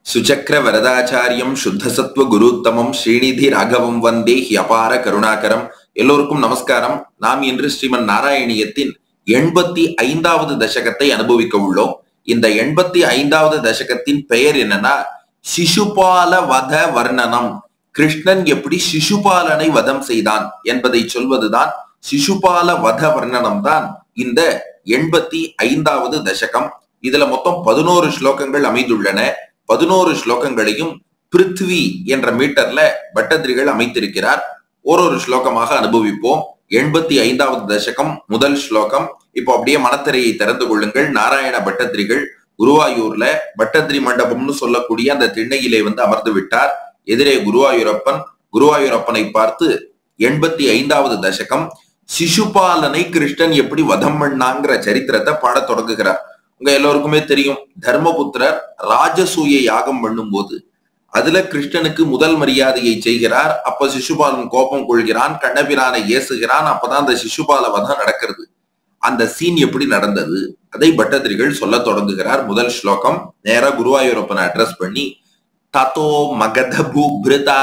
சுச்சக்கர வரதாச்சாரியம் சுத்தசத்வ குருத்தமம் ஸ்ரீநிதி ராகவம் வந்தே ஹியபார கருணாகரம் எல்லோருக்கும் நமஸ்காரம் நாம் இன்று ஸ்ரீமன் நாராயணியத்தின் எண்பத்தி ஐந்தாவது தசகத்தை அனுபவிக்க உள்ளோம் இந்த எண்பத்தி ஐந்தாவது தசகத்தின் பெயர் என்னன்னா சிசுபால வத வர்ணனம் கிருஷ்ணன் எப்படி சிசுபாலனை வதம் செய்தான் என்பதை சொல்வதுதான் சிசுபால வத வர்ணனம் தான் இந்த எண்பத்தி ஐந்தாவது தசகம் இதுல மொத்தம் பதினோரு ஸ்லோகங்கள் அமைந்துள்ளன பதினோரு ஸ்லோகங்களையும் பிருத்வி என்ற மீட்டர்ல பட்டத்திரிகள் அமைத்திருக்கிறார் ஒரு ஒரு ஸ்லோகமாக அனுபவிப்போம் எண்பத்தி ஐந்தாவது தசகம் முதல் ஸ்லோகம் இப்போ அப்படியே மனத்திரையை திறந்து கொள்ளுங்கள் நாராயண பட்டத்திரிகள் குருவாயூர்ல பட்டத்திரி மண்டபம்னு சொல்லக்கூடிய அந்த திண்ணையிலே வந்து அமர்ந்து விட்டார் எதிரே குருவாயூரப்பன் குருவாயூரப்பனை பார்த்து எண்பத்தி ஐந்தாவது தசகம் சிசுபாலனை கிருஷ்ணன் எப்படி வதம் பண்ணாங்கிற சரித்திரத்தை பாடத் தொடங்குகிறார் உங்க எல்லோருக்குமே தெரியும் தர்மபுத்திரர் ராஜசூய யாகம் பண்ணும்போது அதுல கிருஷ்ணனுக்கு முதல் மரியாதையை செய்கிறார் அப்ப சிசுபாலன் கோபம் கொள்கிறான் கண்ணபிரானை ஏசுகிறான் அப்பதான் அந்த சிசுபால வதம் நடக்கிறது அந்த சீன் எப்படி நடந்தது அதை பட்டதிரிகள் சொல்ல தொடங்குகிறார் முதல் ஸ்லோகம் நேரா குருவாயூரப்பனை அட்ரஸ் பண்ணி ததோ மகத பூபிருதா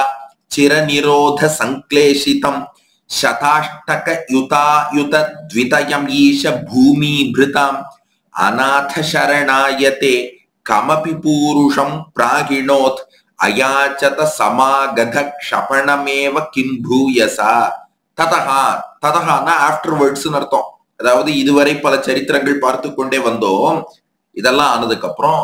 சிரநிரோத சங்க்லேஷிதம் சதாஷ்டக யுதாயுத த்விதயம் ஈஷ பூமிபிருதாம் அநாத சரணாயதே கமபி பூருஷம் பிராகிணோத் அயாச்சத சமாகத க்ஷபணமேவ கிம் பூயசா ததஹா ததஹானா ஆஃப்டர்வர்ட்ஸ் அர்த்தம் அதாவது இதுவரை பல சரித்திரங்கள் பார்த்து கொண்டே வந்தோம் இதெல்லாம் ஆனதுக்கு அப்புறம்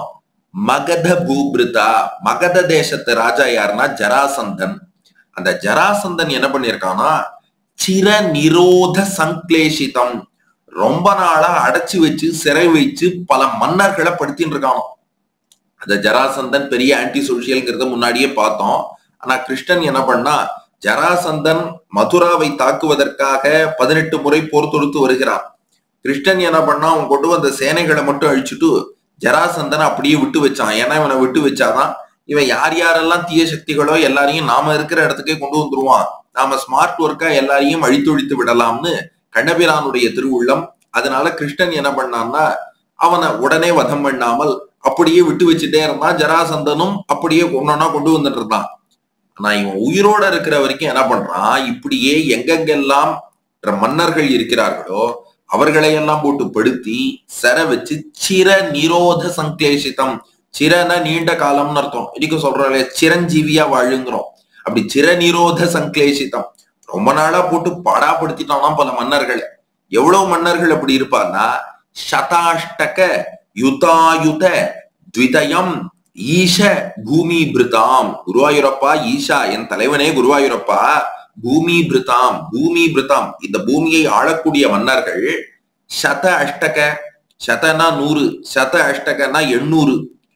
மகத பூபிருதா மகத தேசத்து ராஜா யாருன்னா ஜராசந்தன் அந்த ஜராசந்தன் என்ன பண்ணிருக்கானா சிர நிரோத சங்க்லேஷிதம் ரொம்ப நாளா அடைச்சு வச்சு சிறை வச்சு பல மன்னர்களை படுத்தின்னு இருக்கானோ அந்த ஜராசந்தன் பெரிய ஆன்டி சோசியல்ங்கிறத முன்னாடியே பார்த்தோம் ஆனா கிருஷ்ணன் என்ன பண்ணா ஜராசந்தன் மதுராவை தாக்குவதற்காக பதினெட்டு முறை போர் தொடுத்து வருகிறான் கிருஷ்ணன் என்ன பண்ணா அவன் கொண்டு வந்த சேனைகளை மட்டும் அழிச்சுட்டு ஜராசந்தனை அப்படியே விட்டு வச்சான் ஏன்னா இவனை விட்டு வச்சாதான் இவன் யார் யாரெல்லாம் தீய சக்திகளோ எல்லாரையும் நாம இருக்கிற இடத்துக்கே கொண்டு வந்துருவான் நாம ஸ்மார்ட் ஒர்க்கா எல்லாரையும் அழித்தொழித்து விடலாம்னு கண்ணபிரானுடைய திருவுள்ளம் அதனால கிருஷ்ணன் என்ன பண்ணான்னா அவனை உடனே வதம் பண்ணாமல் அப்படியே விட்டு வச்சுட்டே இருந்தான் ஜராசந்தனும் அப்படியே ஒன்னொன்னா கொண்டு வந்துட்டு இருந்தான் ஆனா இவன் உயிரோட இருக்கிற வரைக்கும் என்ன பண்றான் இப்படியே எங்கெங்கெல்லாம் மன்னர்கள் இருக்கிறார்களோ அவர்களை எல்லாம் போட்டு படுத்தி செர வச்சு சிர நிரோத சங்கேஷிதம் சிரன நீண்ட காலம்னு அர்த்தம் இன்னைக்கு சொல்றாங்களே சிரஞ்சீவியா வாழுங்கிறோம் அப்படி சிரநிரோத சங்கேஷிதம் ரொம்ப நாளா போட்டு பாடாப்படுத்திட்டானா பல மன்னர்கள் எவ்வளவு மன்னர்கள் அப்படி இருப்பான்னா சதாஷ்டக யுதாயுத த்விதயம் ஈஷ பூமி பிருதாம் குருவாயூரப்பா ஈஷா என் தலைவனே குருவாயூரப்பா பூமி பிருதாம் பூமி பிருதாம் இந்த பூமியை ஆளக்கூடிய மன்னர்கள் சத அஷ்டக சதனா நூறு சத அஷ்டகனா எண்ணூறு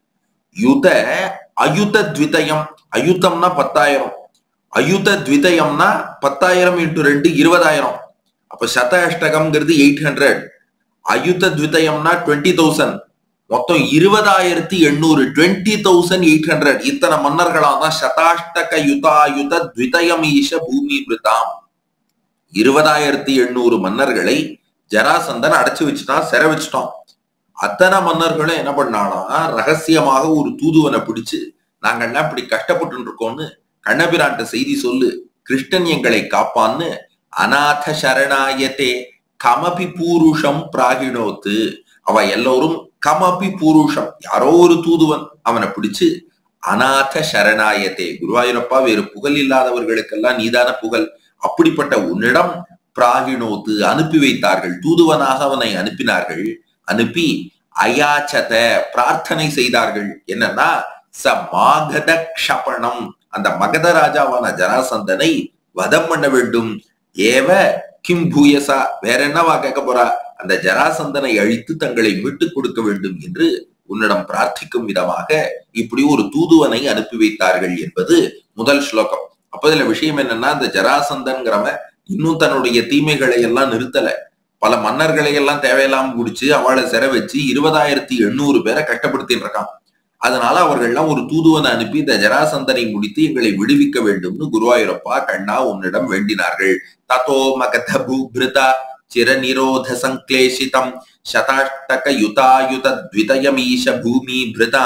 யுத அயுத த்விதயம் அயுத்தம்னா பத்தாயிரம் அயுத த்விதயம்னா பத்தாயிரம் இன்ட்டு ரெண்டு இருபதாயிரம் அப்ப சத அஷ்டகம்ங்கிறது எயிட் ஹண்ட்ரட் அயுத த்விதயம்னா டுவெண்ட்டி தௌசண்ட் மொத்தம் இருபதாயிரத்தி எண்ணூறு டுவெண்ட்டி தௌசண்ட் எயிட் ஹண்ட்ரட் இத்தனை மன்னர்களா தான் சதாஷ்டக யுதாயுத த்விதயம் ஈஷ பூமி பிருதாம் இருபதாயிரத்தி எண்ணூறு மன்னர்களை ஜராசந்தன் அடைச்சு வச்சுட்டான் சிறை வச்சுட்டான் அத்தனை மன்னர்களும் என்ன பண்ணானா ரகசியமாக ஒரு தூதுவனை பிடிச்சு நாங்கள்லாம் இப்படி கஷ்டப்பட்டு இருக்கோம்னு கண்ணபிரான்ட்ட செய்தி சொல்லு கிருஷ்ணன் எங்களை காப்பான்னு அநாத சரணாயத்தே கமபி பூருஷம் பிராகிணோத்து அவ எல்லோரும் கமபி பூருஷம் யாரோ ஒரு தூதுவன் அவனை பிடிச்சு அநாத சரணாயத்தே குருவாயூரப்பா வேறு புகழ் இல்லாதவர்களுக்கெல்லாம் நீதான புகழ் அப்படிப்பட்ட உன்னிடம் பிராகிணோத்து அனுப்பி வைத்தார்கள் தூதுவனாக அவனை அனுப்பினார்கள் அனுப்பி அயாச்சத பிரார்த்தனை செய்தார்கள் என்னன்னா ச மாகத க்ஷபணம் அந்த மகத ராஜாவான ஜராசந்தனை வதம் பண்ண வேண்டும் ஏவ கிம் பூயசா வேற என்னவா கேட்க போறா அந்த ஜராசந்தனை அழித்து தங்களை மீட்டுக் கொடுக்க வேண்டும் என்று உன்னிடம் பிரார்த்திக்கும் விதமாக இப்படி ஒரு தூதுவனை அனுப்பி வைத்தார்கள் என்பது முதல் ஸ்லோகம் அப்ப இதுல விஷயம் என்னன்னா அந்த ஜராசந்தன்கிறவன் இன்னும் தன்னுடைய தீமைகளை எல்லாம் நிறுத்தல பல மன்னர்களை எல்லாம் தேவையில்லாம குடிச்சு அவளை சிறை வச்சு இருபதாயிரத்தி எண்ணூறு பேரை கஷ்டப்படுத்தின்னு இருக்கான் அதனால அவர்கள்லாம் ஒரு தூதுவனை அனுப்பி இந்த ஜராசந்தனை முடித்து எங்களை விடுவிக்க வேண்டும்னு குருவாயூரப்பா கண்ணா உன்னிடம் வேண்டினார்கள் ததோ மகத பூபிருதா சிரநிரோத சங்க்லேஷிதம் சதாஷ்டக யுதாயுத த்விதயமீஷ பூமி பிருதாம்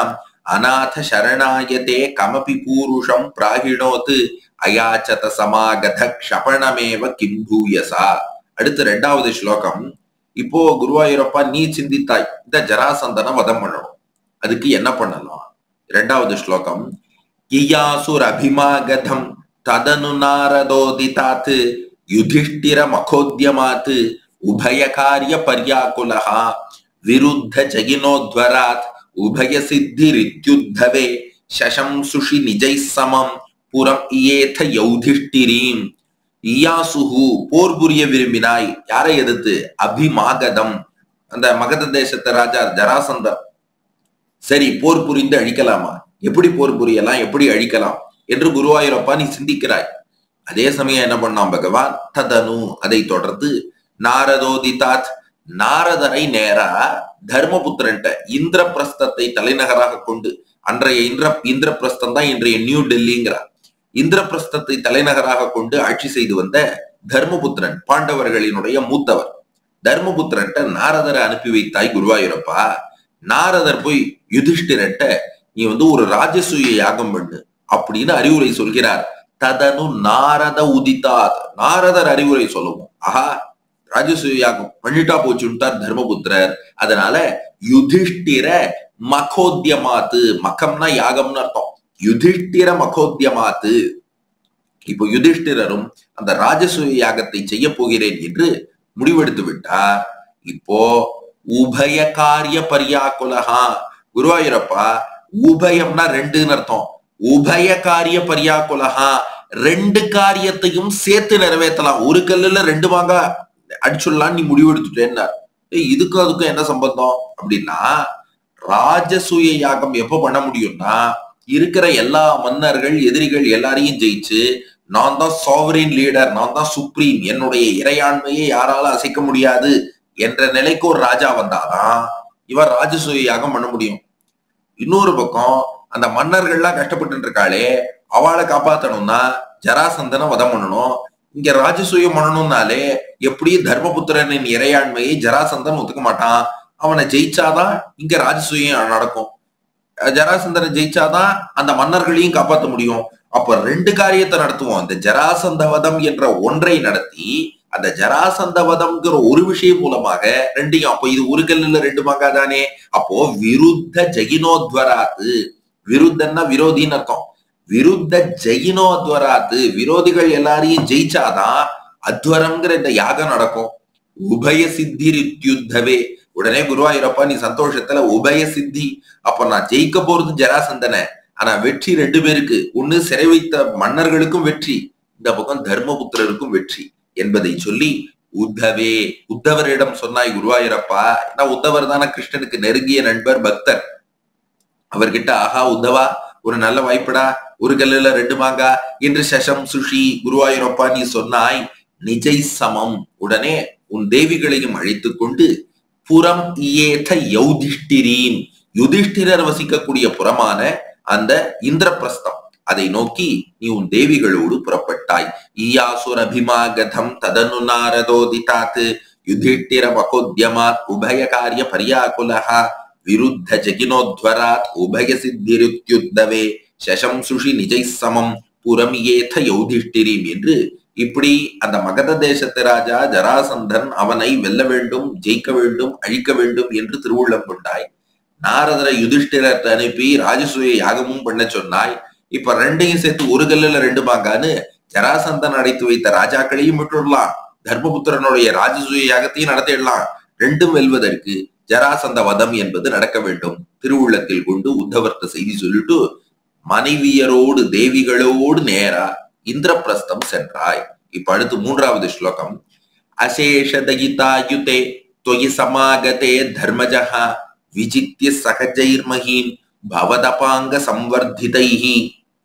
அநாத சரணாயதே கமபி பூருஷம் பிராகிணோத்து அயாச்சத சமாகத க்ஷபணமேவ கிம் பூயசா அடுத்து ரெண்டாவது ஸ்லோகம் இப்போ குருவாயூரப்பா நீ சிந்தித்தாய் இந்த ஜராசந்தனை வதம் பண்ணணும் அதுக்கு என்ன பண்ணலாம் இரண்டாவது ஸ்லோகம் இயாசுர் அபிமாகதம் ததனு நாரதோதிதாத் யுதிஷ்டிர மகோத்யமாத் உபயகாரிய பர்யாகுலஹா விருத்த ஜகினோத்வராத் உபய சித்திரித்யுத்தவே சசம்சுஷி நிஜை சமம் புறம் இயேத யௌதிஷ்டிரீம் இயாசுஹு போர் புரிய விரும்பினாய் யாரை எதிர்த்து அபிமாகதம் அந்த மகத தேசத்து ராஜா ஜராசந்தர் சரி போர் புரிந்து அழிக்கலாமா எப்படி போர் புரியலாம் எப்படி அழிக்கலாம் என்று குருவாயூரப்பா நீ சிந்திக்கிறாய் அதே சமயம் என்ன பண்ணான் பகவான் ததனு அதை தொடர்ந்து நாரதோதிதாத் நாரதரை நேரா தர்மபுத்திரன்ட்ட இந்திரபிரஸ்தத்தை தலைநகராக கொண்டு அன்றைய இந்திர இந்திரபிரஸ்தம் தான் இன்றைய நியூ டெல்லிங்கிறார் இந்திரபிரஸ்தத்தை தலைநகராக கொண்டு ஆட்சி செய்து வந்த தர்மபுத்திரன் பாண்டவர்களினுடைய மூத்தவர் தர்மபுத்திரன்ட்ட நாரதரை அனுப்பி வைத்தாய் குருவாயூரப்பா நாரதர் போய் யுதிஷ்டிரன்ட்ட நீ வந்து ஒரு ராஜசூய யாகம் பண்ணு அப்படின்னு அறிவுரை சொல்கிறார் ததனு நாரத உதித்தாத் நாரதர் அறிவுரை சொல்லுவோம் ஆஹா ராஜசூய யாகம் பண்ணிட்டா போச்சுட்டார் தர்மபுத்திரர் அதனால யுதிஷ்டிர மகோத்தியமாத்து மக்கம்னா யாகம்னு அர்த்தம் யுதிஷ்டிர மகோத்தியமாத்து இப்போ யுதிஷ்டிரரும் அந்த ராஜசூய யாகத்தை செய்ய போகிறேன் என்று முடிவெடுத்து விட்டார் இப்போ உபய காரிய பரியாக்குலகா குருவாயூரப்பா உபயம்னா ரெண்டுன்னு அர்த்தம் உபய காரிய பரியாக்குலகா ரெண்டு காரியத்தையும் சேர்த்து நிறைவேற்றலாம் ஒரு கல்லுல ரெண்டு மாங்கா அடிச்சுடலாம் நீ முடிவெடுத்துட்டேன்னார் ஏய் இதுக்கும் அதுக்கும் என்ன சம்பந்தம் அப்படின்னா ராஜசூய யாகம் எப்ப பண்ண முடியும்னா இருக்கிற எல்லா மன்னர்கள் எதிரிகள் எல்லாரையும் ஜெயிச்சு நான் தான் சாவரின் லீடர் நான் தான் சுப்ரீம் என்னுடைய இறையாண்மையை யாரால அசைக்க முடியாது என்ற நிலைக்கு ஒரு ராஜா வந்தாதான் இவர் ராஜசூய யாகம் பண்ண முடியும் இன்னொரு பக்கம் அந்த மன்னர்கள்லாம் கஷ்டப்பட்டு இருக்காளே அவளை காப்பாத்தணும்னா ஜராசந்தனை வதம் பண்ணணும் இங்க ராஜசூயம் பண்ணணும்னாலே எப்படி தர்மபுத்திரனின் இறையாண்மையை ஜராசந்தன் ஒத்துக்க மாட்டான் அவனை ஜெயிச்சாதான் இங்க ராஜசூயம் நடக்கும் ஜராசந்தனை ஜெயிச்சாதான் அந்த மன்னர்களையும் காப்பாற்ற முடியும் அப்ப ரெண்டு காரியத்தை நடத்துவோம் இந்த ஜராசந்த வதம் என்ற ஒன்றை நடத்தி அந்த ஜராசந்த வதம்ங்கிற ஒரு விஷயம் மூலமாக ரெண்டையும் அப்போ இது ஒரு கல்லுல ரெண்டு மங்கா தானே அப்போ விருத்த ஜெகினோத்வராத்து விருத்தன்னா விரோதின்னு அர்த்தம் விருத்த ஜெயினோத்வராத்து விரோதிகள் எல்லாரையும் ஜெயிச்சாதான் அத்வரம்ங்கிற இந்த யாகம் நடக்கும் உபய சித்திரித்யுத்தவே உடனே குருவாயூரப்பா நீ சந்தோஷத்துல உபய சித்தி அப்ப நான் ஜெயிக்க போறது ஜராசந்தன ஆனா வெற்றி ரெண்டு பேருக்கு ஒண்ணு சிறை வைத்த மன்னர்களுக்கும் வெற்றி இந்த பக்கம் தர்மபுத்திரருக்கும் வெற்றி என்பதை சொல்லி உத்தவே உத்தவரிடம் சொன்னாய் குருவாயூரப்பா ஏன்னா உத்தவர் தானே கிருஷ்ணனுக்கு நெருங்கிய நண்பர் பக்தர் அவர்கிட்ட ஆஹா உத்தவா ஒரு நல்ல வாய்ப்படா ஒரு கல்லுல ரெண்டு மாங்கா என்று சசம் சுஷி குருவாயூரப்பா நீ சொன்னாய் நிஜை சமம் உடனே உன் தேவிகளையும் அழைத்து கொண்டு புறம் இயேத யௌதிஷ்டிரீன் யுதிஷ்டிரர் வசிக்கக்கூடிய புறமான அந்த இந்திரபிரஸ்தம் அதை நோக்கி நீ உன் தேவிகளோடு புறப்பட்டாய் ஈயாசுர அபிமாகதம் ததனு நாரதோதிதாத் யுதிஷ்டிர மகோத்யமாத் உபய காரிய பரியாகுலஹா விருத்த ஜகினோத்வராத் உபய சித்திருத்யுத்தவே சசம்சுஷி நிஜை சமம் புறமியேத யௌதிஷ்டிரீம் என்று இப்படி அந்த மகத தேசத்து ராஜா ஜராசந்தன் அவனை வெல்ல வேண்டும் ஜெயிக்க வேண்டும் அழிக்க வேண்டும் என்று திருவுள்ளம் கொண்டாய் நாரதரை யுதிஷ்டிரத்தை அனுப்பி ராஜசூய யாகமும் பண்ண சொன்னாய் இப்ப ரெண்டையும் சேர்த்து ஒரு கல்லுல ரெண்டு மாங்கான்னு ஜராசந்தன் அடைத்து வைத்த ராஜாக்களையும் விட்டுடலாம் தர்மபுத்திரனுடைய ராஜசூய யாகத்தையும் நடத்திடலாம் ரெண்டும் வெல்வதற்கு ஜராசந்த வதம் என்பது நடக்க வேண்டும் திருவுள்ளத்தில் கொண்டு உத்தவர்த்த செய்தி சொல்லிட்டு மனைவியரோடு தேவிகளோடு நேரா இந்திரபிரஸ்தம் சென்றாய் இப்ப அடுத்து மூன்றாவது ஸ்லோகம் அசேஷ தயிதாயுதே தொயி சமாகதே தர்மஜஹா விஜித்ய சகஜைர்மஹீம் பவதபாங்க சம்வர்திதைஹி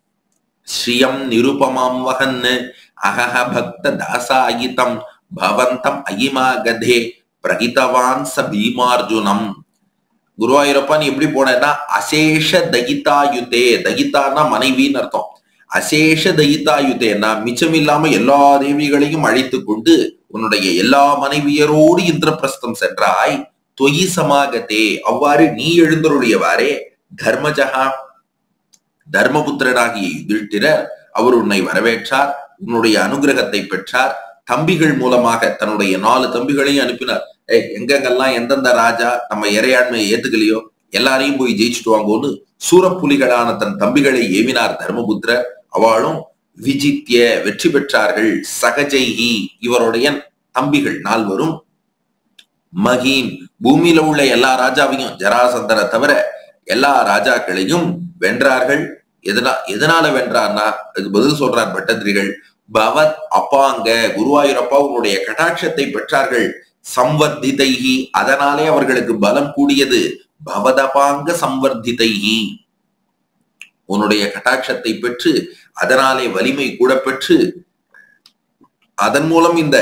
ஸ்ரீயம் நிருபமாம் வகன் அகஹ பக்த தாசாயிதம் பவந்தம் அயிமாகதே பிரகிதவான் ச பீமார்ஜுனம் குருவாயூரப்பா நீ எப்படி போனேன்னா அசேஷ தகிதாயுதே தகிதான்னா மனைவின்னு அர்த்தம் அசேஷ தயிதாயுதேனா மிச்சம் இல்லாம எல்லா தேவிகளையும் அழைத்து கொண்டு உன்னுடைய எல்லா மனைவியரோடு இந்திரபிரஸ்தம் சென்றாய் தொயி சமாகத்தே அவ்வாறு நீ எழுந்தருளியவாறே தர்மஜகா தர்மபுத்திரராகிய யுதிஷ்டிரர் அவர் உன்னை வரவேற்றார் உன்னுடைய அனுகிரகத்தை பெற்றார் தம்பிகள் மூலமாக தன்னுடைய நாலு தம்பிகளையும் அனுப்பினார் ஏய் எங்கெங்கெல்லாம் எந்தெந்த ராஜா நம்ம இறையாண்மையை ஏத்துக்கலையோ எல்லாரையும் போய் ஜெயிச்சுட்டு வாங்கோன்னு சூரப்புலிகளான தன் தம்பிகளை ஏவினார் தர்மபுத்திரர் அவளும் விஜித்ய வெற்றி பெற்றார்கள் சகஜைகி இவருடைய தம்பிகள் நால்வரும் மகீம் பூமியில உள்ள எல்லா ராஜாவையும் ஜராசந்தனை தவிர எல்லா ராஜாக்களையும் வென்றார்கள் எதனா எதனால வென்றார்னா அதுக்கு பதில் சொல்றார் பட்டத்திரிகள் பவத் அப்பாங்க குருவாயூரப்பா உன்னுடைய கடாட்சத்தை பெற்றார்கள் சம்வர்த்திதைகி அதனாலே அவர்களுக்கு பலம் கூடியது பவதபாங்க சம்வர்த்திதைகி உன்னுடைய கட்டாட்சத்தை பெற்று அதனாலே வலிமை கூட பெற்று அதன் மூலம் இந்த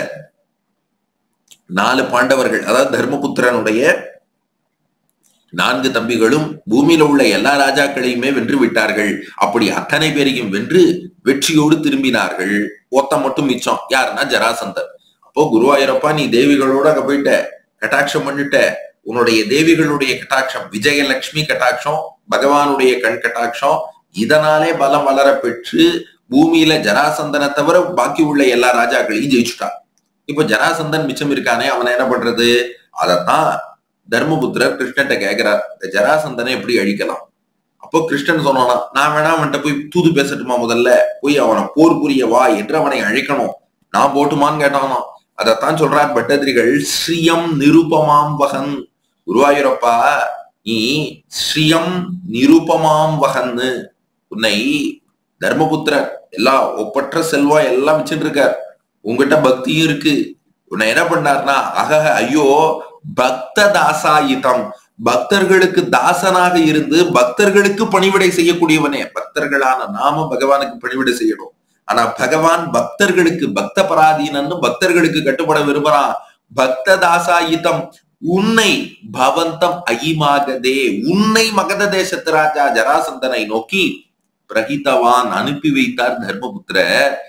நாலு பாண்டவர்கள் அதாவது தர்மபுத்திரனுடைய நான்கு தம்பிகளும் பூமியில உள்ள எல்லா ராஜாக்களையுமே வென்று விட்டார்கள் அப்படி அத்தனை பேரையும் வென்று வெற்றியோடு திரும்பினார்கள் ஒத்த மட்டும் மிச்சம் யாருன்னா ஜராசந்தர் அப்போ குருவாயூரப்பா நீ தேவிகளோட அங்க போயிட்ட கட்டாட்சம் பண்ணிட்ட உன்னுடைய தேவிகளுடைய கட்டாட்சம் விஜயலட்சுமி கட்டாட்சம் பகவானுடைய கண் கட்டாட்சம் இதனாலே பலம் வளர பெற்று பூமியில ஜராசந்தனை தவிர பாக்கி உள்ள எல்லா ராஜாக்களையும் ஜெயிச்சுட்டான் இப்ப ஜராசந்தன் மிச்சம் இருக்கானே அவனை என்ன பண்றது அதத்தான் தர்மபுத்திரர் கிருஷ்ணன்ட்ட கேக்குறார் இந்த ஜராசந்தனை எப்படி அழிக்கலாம் அப்போ கிருஷ்ணன் சொன்னானா நான் வேணா அவன்கிட்ட போய் தூது பேசட்டுமா முதல்ல போய் அவனை போர் புரிய வா என்று அவனை அழிக்கணும் நான் போட்டுமான்னு கேட்டானோ அதத்தான் சொல்றார் பட்டதிரிகள் ஸ்ரீயம் நிருபமாம் வகன் குருவாயூரப்பா நீ ஸ்ரீயம் நிருபமாம் வகன்னு உன்னை தர்மபுத்திரர் எல்லா ஒப்பற்ற செல்வம் எல்லாம் வச்சுட்டு இருக்கார் உங்ககிட்ட பக்தியும் இருக்கு உன்னை என்ன பண்ணார்னா அகஹ ஐயோ பக்த தாசாயுதம் பக்தர்களுக்கு தாசனாக இருந்து பக்தர்களுக்கு பணிவிடை செய்யக்கூடியவனே பக்தர்களான நாம பகவானுக்கு பணிவிடை செய்யணும் ஆனா பகவான் பக்தர்களுக்கு பக்த பராதீனன்னு பக்தர்களுக்கு கட்டுப்பட விரும்புறான் பக்த தாசாயுதம் உன்னை பவந்தம் அயிமாகதே உன்னை மகத தேசத்து ராஜா ஜராசந்தனை நோக்கி பிரகிதவான் அனுப்பி வைத்தார் தர்மபுத்திர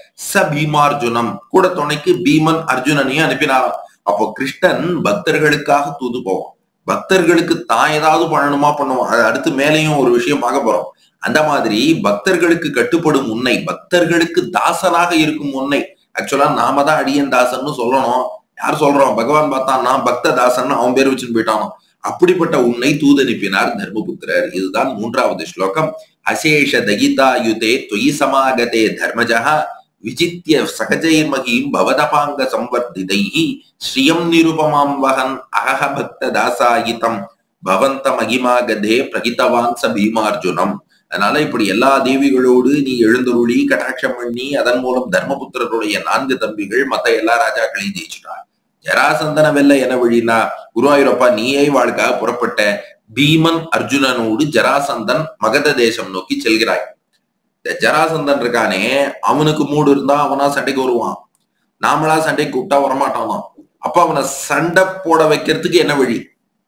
ச பீமார்ஜுனம் கூட துணைக்கு பீமன் அர்ஜுனனையும் அனுப்பினாராம் அப்போ கிருஷ்ணன் பக்தர்களுக்காக தூது போவான் பக்தர்களுக்கு தான் ஏதாவது பண்ணணுமா பண்ணுவான் அது அடுத்து மேலேயும் ஒரு விஷயம் பார்க்க போறோம் அந்த மாதிரி பக்தர்களுக்கு கட்டுப்படும் உன்னை பக்தர்களுக்கு தாசனாக இருக்கும் உன்னை ஆக்சுவலா நாம தான் அடியன் தாசன்னு சொல்லணும் யார் சொல்றோம் பகவான் பார்த்தான் நான் பக்த தாசன் அவன் பேர் வச்சுன்னு போயிட்டானோ அப்படிப்பட்ட உன்னை தூதனுப்பினார் தர்மபுத்திரர் இதுதான் மூன்றாவது ஸ்லோகம் அசேஷ தகிதாயுதே தொயி சமாகதே தர்மஜா விஜித்ய சகஜைர்மகீம் பவதபாங்க சம்வர்த்திதைஹி ஸ்ரீயம் நிருபமாம் வகன் அகஹ பக்த தாசாயிதம் பவந்த மகிமாகதே பிரகிதவான் ச பீமார்ஜுனம் அதனால இப்படி எல்லா தேவிகளோடு நீ எழுந்தருளி கட்டாட்சம் பண்ணி அதன் மூலம் தர்மபுத்திரருடைய நான்கு தம்பிகள் மத்த எல்லா ராஜாக்களையும் ஜெயிச்சுட்டார் ஜராசந்தன வெல்ல என வழினா குருவாயூரப்பா நீயே வாழ்க்காக புறப்பட்ட பீமன் அர்ஜுனனோடு ஜராசந்தன் மகத தேசம் நோக்கி செல்கிறாய் இந்த ஜராசந்தன் இருக்கானே அவனுக்கு மூடு இருந்தா அவனா சண்டைக்கு வருவான் நாமளா சண்டைக்கு கூப்பிட்டா வரமாட்டானோ அப்ப அவனை சண்டை போட வைக்கிறதுக்கு என்ன வழி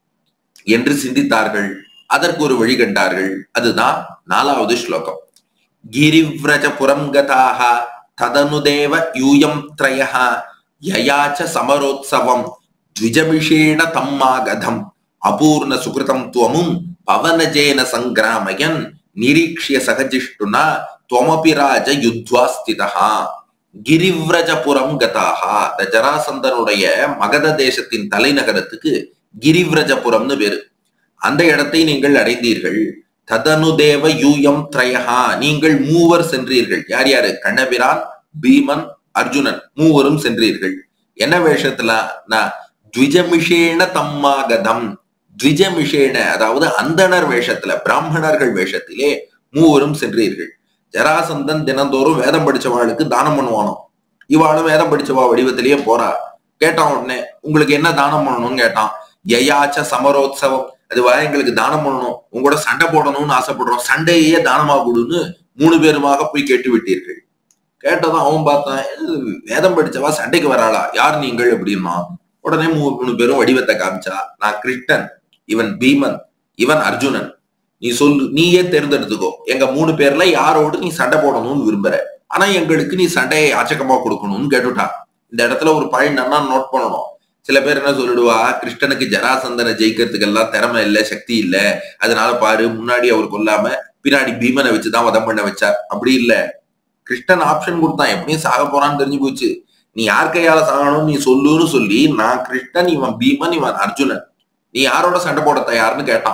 என்று சிந்தித்தார்கள் அதற்கு ஒரு வழி கண்டார்கள் அதுதான் நாலாவது ஸ்லோகம் கிரிவ்ரஜ புரம் கதாக ததனுதேவ யூயம் த்ரயः யயாச்ச சமரோத்சவம் த்விஜபிஷேண தம்மாகதம் அபூர்ண சுகிருதம் துவமும் பவனஜேன சங்கிராமயன் நிரீக்ஷிய சகஜிஷ்டுனா துவமபி ராஜ யுத்வா ஸ்திதா கிரிவ்ரஜபுரம் கதாகா இந்த ஜராசந்தனுடைய மகத தேசத்தின் தலைநகரத்துக்கு கிரிவ்ரஜபுரம்னு பேரு அந்த இடத்தை நீங்கள் அடைந்தீர்கள் ததனுதேவ யூயம் த்ரயஹா நீங்கள் மூவர் சென்றீர்கள் யார் யாரு கண்ணபிரான் பீமன் அர்ஜுனன் மூவரும் சென்றீர்கள் என்ன வேஷத்துல நான் த்விஜமிஷேன தம்மாகதம் த்விஜமிஷேன அதாவது அந்தணர் வேஷத்துல பிராமணர்கள் வேஷத்திலே மூவரும் சென்றீர்கள் ஜராசந்தன் தினந்தோறும் வேதம் படிச்சவாளுக்கு தானம் பண்ணுவானோ இவாளும் வேதம் படிச்சவா வடிவத்திலேயே போறா கேட்டான் உடனே உங்களுக்கு என்ன தானம் பண்ணணும்னு கேட்டான் யயாச்ச சமரோத்சவம் அதுவா எங்களுக்கு தானம் பண்ணணும் உங்களோட சண்டை போடணும்னு ஆசைப்படுறோம் சண்டையே தானமா கொடுன்னு மூணு பேருமாக போய் கேட்டு விட்டீர்கள் கேட்டதும் அவன் பார்த்தான் "இது வேதம் படிச்சவா சண்டைக்கு வராளா யார் நீங்கள் அப்படின்னா உடனே மூணு மூணு பேரும் வடிவத்தை காமிச்சா நான் கிருஷ்ணன் இவன் பீமன் இவன் அர்ஜுனன் நீ சொல்லு நீயே தேர்ந்தெடுத்துக்கோ எங்க மூணு பேர்ல யாரோடு நீ சண்டை போடணும்னு விரும்புற ஆனா எங்களுக்கு நீ சண்டையை யாச்சகமா கொடுக்கணும்னு கேட்டுட்டா இந்த இடத்துல ஒரு பாயிண்ட் என்ன நோட் பண்ணணும் சில பேர் என்ன சொல்லிடுவா கிருஷ்ணனுக்கு ஜராசந்தனை ஜெயிக்கிறதுக்கெல்லாம் திறமை இல்ல சக்தி இல்ல அதனால பாரு முன்னாடி அவர் கொல்லாம பின்னாடி பீமனை வச்சுதான் வதம் பண்ண வச்சார் அப்படி இல்ல கிருஷ்ணன் ஆப்ஷன் கொடுத்தான் எப்படியும் சாக போறான்னு தெரிஞ்சு போச்சு நீ யார் கையால சாகணும் நீ சொல்லுன்னு சொல்லி நான் கிருஷ்ணன் இவன் பீமன் இவன் அர்ஜுனன் நீ யாரோட சண்டை போட தயார்னு கேட்டான்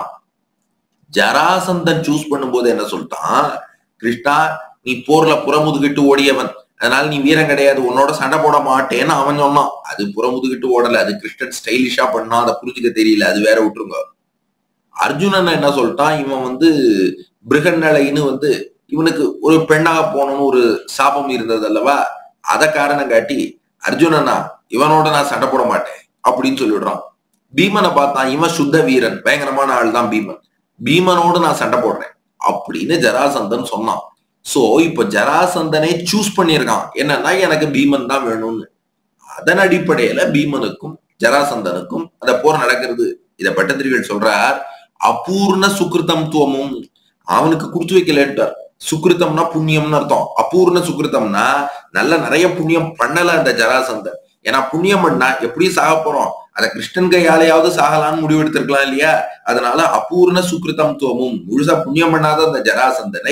ஜராசந்தன் சூஸ் பண்ணும்போது என்ன சொல்லிட்டான் கிருஷ்ணா நீ போர்ல புறமுதுகிட்டு ஓடியவன் அதனால நீ வீரம் கிடையாது உன்னோட சண்டை போட மாட்டேன்னு அவன் சொன்னான் அது புறமுதுகிட்டு ஓடல அது கிருஷ்ணன் ஸ்டைலிஷா பண்ணா அதை புரிஞ்சுக்க தெரியல அது வேற விட்டுருங்க அர்ஜுனன் என்ன சொல்லிட்டான் இவன் வந்து பிருகநலைன்னு வந்து இவனுக்கு ஒரு பெண்ணாக போகணும்னு ஒரு சாபம் இருந்தது அல்லவா அத காரணம் காட்டி அர்ஜுனனா இவனோட நான் சண்டை போட மாட்டேன் அப்படின்னு சொல்லிடுறான் பீமனை பார்த்தான் இவன் சுத்த வீரன் பயங்கரமான ஆள் தான் பீமன் பீமனோடு நான் சண்டை போடுறேன் அப்படின்னு ஜராசந்தன் சொன்னான் சோ இப்ப ஜராசந்தனே சூஸ் பண்ணியிருக்கான் என்னன்னா எனக்கு பீமன் தான் வேணும்னு அதன் அடிப்படையில பீமனுக்கும் ஜராசந்தனுக்கும் அந்த போர் நடக்கிறது இத பட்டத்திரிகள் சொல்றார் அபூர்ண சுக்கிருத்தம் துவமும் அவனுக்கு கொடுத்து வைக்கலன்ட்டார் சுக்கிருத்தம்னா புண்ணியம்னு அர்த்தம் அபூர்ண சுக்கிருத்தம்னா நல்ல நிறைய புண்ணியம் பண்ணல அந்த ஜராசந்தன் ஏன்னா புண்ணியம் பண்ணா எப்படியும் சாக போறோம் அத கிருஷ்ணன் கையாலையாவது சாகலான்னு முடிவு எடுத்திருக்கலாம் இல்லையா அதனால அபூர்ண சுக்கிருத்தம் துவமும் முழுசா புண்ணியம் பண்ணாத அந்த ஜராசந்தனை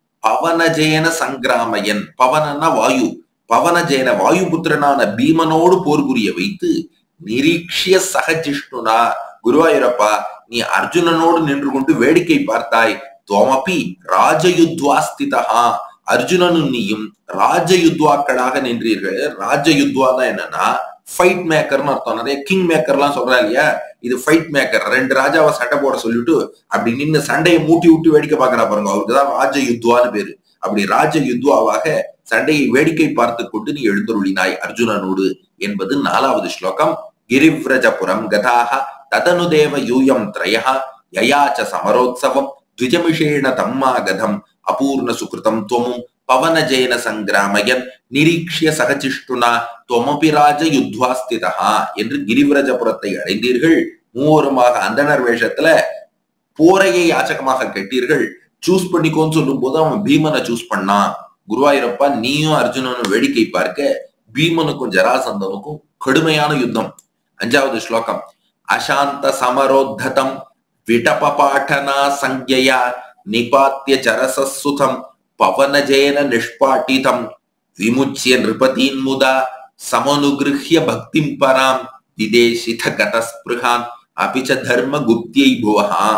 பவனஜேன சங்கிராமயன் பவனன்னா வாயு பவனஜேன வாயு புத்திரனான பீமனோடு போர் புரிய வைத்து நிரீக்ஷிய சகஜிஷ்ணுனா குருவாயூரப்பா நீ அர்ஜுனனோடு நின்று கொண்டு வேடிக்கை பார்த்தாய் துவமப்பி ராஜயுத்வாஸ்திதா அர்ஜுனனும் நீயும் ராஜயுத்வாக்களாக நின்றீர்கள் ராஜயுத்வான்னா என்னன்னா ஃபைட் மேக்கர்னு அர்த்தம் நிறைய கிங் மேக்கர்லாம் சொல்றா இல்லையா இது ஃபைட் மேக்கர் ரெண்டு ராஜாவை சண்டை போட சொல்லிட்டு அப்படி நின்னு சண்டையை மூட்டி விட்டு வேடிக்கை பார்க்கறா பாருங்க அவருக்கு தான் ராஜ யுத்வான்னு பேரு அப்படி ராஜ யுத்வாவாக சண்டையை வேடிக்கை பார்த்து கொண்டு நீ எழுந்தருளினாய் அர்ஜுனனோடு என்பது நாலாவது ஸ்லோகம் கிரிவ்ரஜபுரம் கதாக ததனுதேவ யூயம் திரயா யயாச்ச சமரோத்சவம் த்விஜமிஷேண தம்மாகதம் அபூர்ண சுகிருதம் துவமும் பவனஜேன சங்கிராமயன் நிரீக்ஷிய சகச்சிஷ்டுனா தொமபி ராஜ யுத்வாஸ்திதா என்று கிரிவிரஜபுரத்தை அடைந்தீர்கள் மூவருமாக அந்தனர் வேஷத்துல போரையை யாச்சகமாக கேட்டீர்கள் சூஸ் பண்ணிக்கோன்னு சொல்லும் போது அவன் பீமனை சூஸ் பண்ணான் குருவாயூரப்பா நீயும் அர்ஜுனனும் வேடிக்கை பார்க்க பீமனுக்கும் ஜராசந்தனுக்கும் கடுமையான யுத்தம் அஞ்சாவது ஸ்லோகம் அசாந்த சமரோத்ததம் விடபபாட்டனா சங்கையா நிபாத்திய ஜரசசுதம் பவனஜேன நிஷ்பாட்டிதம் விமுச்சிய நிருபதீன் முதா சமனுகிருஹ்ய பக்திம் பராம் விதேசித கதஸ்பிருகான் அபிச்ச தர்ம குப்தியை புவஹா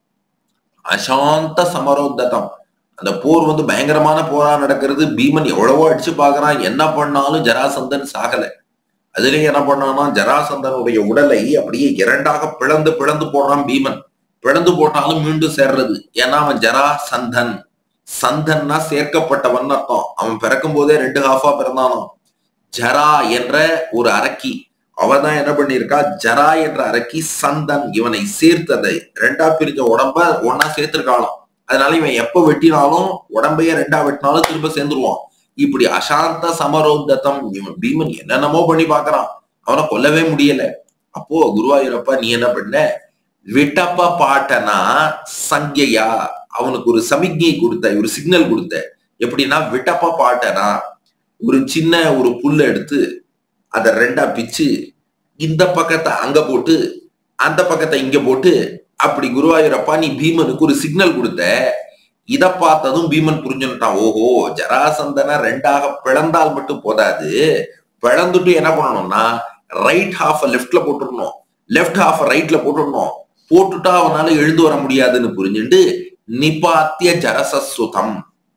அசாந்த சமரோத்ததம் அந்த போர் வந்து பயங்கரமான போரா நடக்கிறது பீமன் எவ்வளவோ அடிச்சு பாக்குறான் என்ன பண்ணாலும் ஜராசந்தன் சாகல அதுலயும் என்ன பண்ணான்னா ஜராசந்தனுடைய உடலை அப்படியே இரண்டாக பிளந்து பிளந்து போடுறான் பீமன் பிளந்து போட்டாலும் மீண்டும் சேர்றது ஏன்னா அவன் ஜராசந்தன் சந்தன்னா சேர்க்கப்பட்டவன் அர்த்தம் அவன் பிறக்கும் போதே ரெண்டு ஹாஃபா பிறந்தானோ ஜரா என்ற ஒரு அரக்கி அவதான் என்ன பண்ணிருக்கா ஜரா என்ற அரக்கி சந்தன் இவனை சேர்த்ததை ரெண்டா பிரிஞ்ச உடம்ப ஒன்னா சேர்த்திருக்காளாம் அதனால இவன் எப்ப வெட்டினாலும் உடம்பையே ரெண்டா வெட்டினாலும் திரும்ப சேர்ந்துருவான் இப்படி அசாந்த சமரோத்தம் இவன் பீமன் என்னென்னமோ பண்ணி பாக்குறான் அவனை கொல்லவே முடியல அப்போ குருவாயூரப்பா நீ என்ன பண்ண விட்டப்ப பாட்டனா சங்கையா அவனுக்கு ஒரு சமிக்ஞை கொடுத்த ஒரு சிக்னல் கொடுத்த எப்படின்னா விட்டப்ப பாட்டனா ஒரு சின்ன ஒரு புல்ல எடுத்து அதை ரெண்டா பிச்சு இந்த பக்கத்தை அங்க போட்டு அந்த பக்கத்தை இங்க போட்டு அப்படி குருவாயூரப்பா நீ பீமனுக்கு ஒரு சிக்னல் கொடுத்த இத பார்த்ததும் பீமன் புரிஞ்சுட்டான் ஓஹோ ஜராசந்தனை ரெண்டாக பிளந்தால் மட்டும் போதாது பிளந்துட்டு என்ன பண்ணணும்னா ரைட் ஹாஃப் லெஃப்ட்ல போட்டுடணும் லெஃப்ட் ஹாஃப் ரைட்ல போட்டுடணும் போட்டுட்டா அவனால எழுந்து வர முடியாதுன்னு புரிஞ்சுட்டு நிபாத்திய ஜரசசுதம்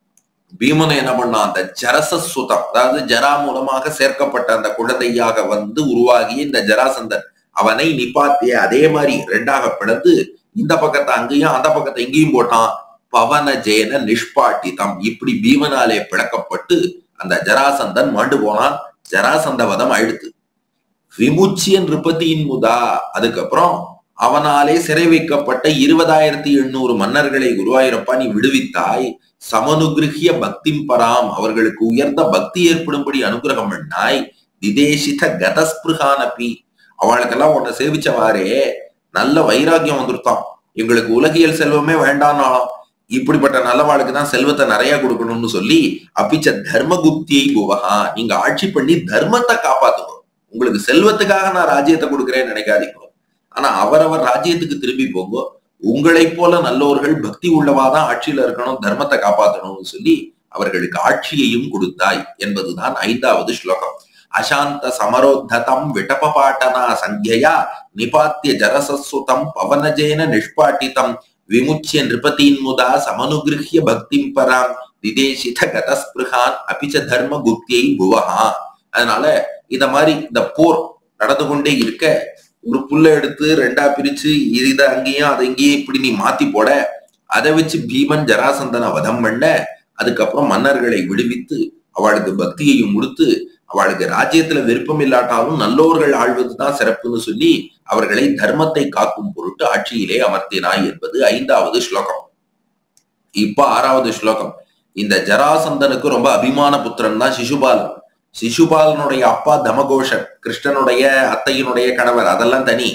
பீமனை என்ன பண்ணான் அந்த ஜரசசுதம் அதாவது ஜரா மூலமாக சேர்க்கப்பட்ட அந்த குழந்தையாக வந்து உருவாகிய இந்த ஜராசந்தன் அவனை நிப்பாத்திய அதே மாதிரி ரெண்டாக பிளந்து இந்த பக்கத்தை அங்கேயும் அந்த பக்கத்தை இங்கேயும் போட்டான் பவன ஜெயன நிஷ்பாட்டிதம் இப்படி பீமனாலே பிளக்கப்பட்டு அந்த ஜராசந்தன் மாண்டு போனான் ஜராசந்த வதம் அழுத்து விமுச்சியன் ரிபதியின் முதா அதுக்கப்புறம் அவனாலே சிறை வைக்கப்பட்ட இருபதாயிரத்தி எண்ணூறு மன்னர்களை குருவாயூரப்பா நீ விடுவித்தாய் சமனுகிருகிய பக்திம் பராம் அவர்களுக்கு உயர்ந்த பக்தி ஏற்படும்படி அனுகிரகம் பண்ணாய் விதேசித கதஸ்பிருகானபி அவளுக்கெல்லாம் உன்னை சேவிச்சவாறே நல்ல வைராக்கியம் வந்துருத்தான் எங்களுக்கு உலகியல் செல்வமே வேண்டாம்னாலும் இப்படிப்பட்ட நல்லவாளுக்கு தான் செல்வத்தை நிறைய கொடுக்கணும்னு சொல்லி அப்பிச்ச தர்மகுப்தியை புவகா நீங்க ஆட்சி பண்ணி தர்மத்தை காப்பாத்துங்க உங்களுக்கு செல்வத்துக்காக நான் ராஜ்யத்தை கொடுக்குறேன்னு நினைக்காதீங்க ஆனா அவரவர் ராஜ்யத்துக்கு திரும்பி போங்க உங்களைப் போல நல்லோர்கள் பக்தி உள்ளவாதான் ஆட்சியில இருக்கணும் தர்மத்தை காப்பாற்றணும்னு சொல்லி அவர்களுக்கு ஆட்சியையும் கொடுத்தாய் என்பதுதான் ஐந்தாவது ஸ்லோகம் அசாந்த சமரோத்ததம் விடபபாட்டனா சங்கியா நிபாத்திய ஜரசசுதம் பவனஜேன நிஷ்பாட்டிதம் விமுச்சிய நிருபதீன் முதா சமனுகிருஹ்ய பக்திம் பராம் விதேசித கதஸ்பிருகான் அபிச்ச தர்ம குப்தியை புவஹா அதனால இத மாதிரி இந்த போர் நடந்து கொண்டே இருக்க ஒரு புல்ல எடுத்து ரெண்டா பிரிச்சு இத அங்கேயும் அதை இங்கேயும் இப்படி நீ மாத்தி போட அதை வச்சு பீமன் ஜராசந்தனை வதம் பண்ண அதுக்கப்புறம் மன்னர்களை விடுவித்து அவளுக்கு பக்தியையும் கொடுத்து அவளுக்கு ராஜ்யத்துல விருப்பம் இல்லாட்டாலும் நல்லோர்கள் ஆழ்வதுதான் சிறப்புன்னு சொல்லி அவர்களை தர்மத்தை காக்கும் பொருட்டு ஆட்சியிலே அமர்த்தினாய் என்பது ஐந்தாவது ஸ்லோகம் இப்ப ஆறாவது ஸ்லோகம் இந்த ஜராசந்தனுக்கு ரொம்ப அபிமான புத்திரன் தான் சிசுபாலன் சிசுபாலனுடைய அப்பா தமகோஷன் கிருஷ்ணனுடைய அத்தையினுடைய கணவர் அதெல்லாம் தனி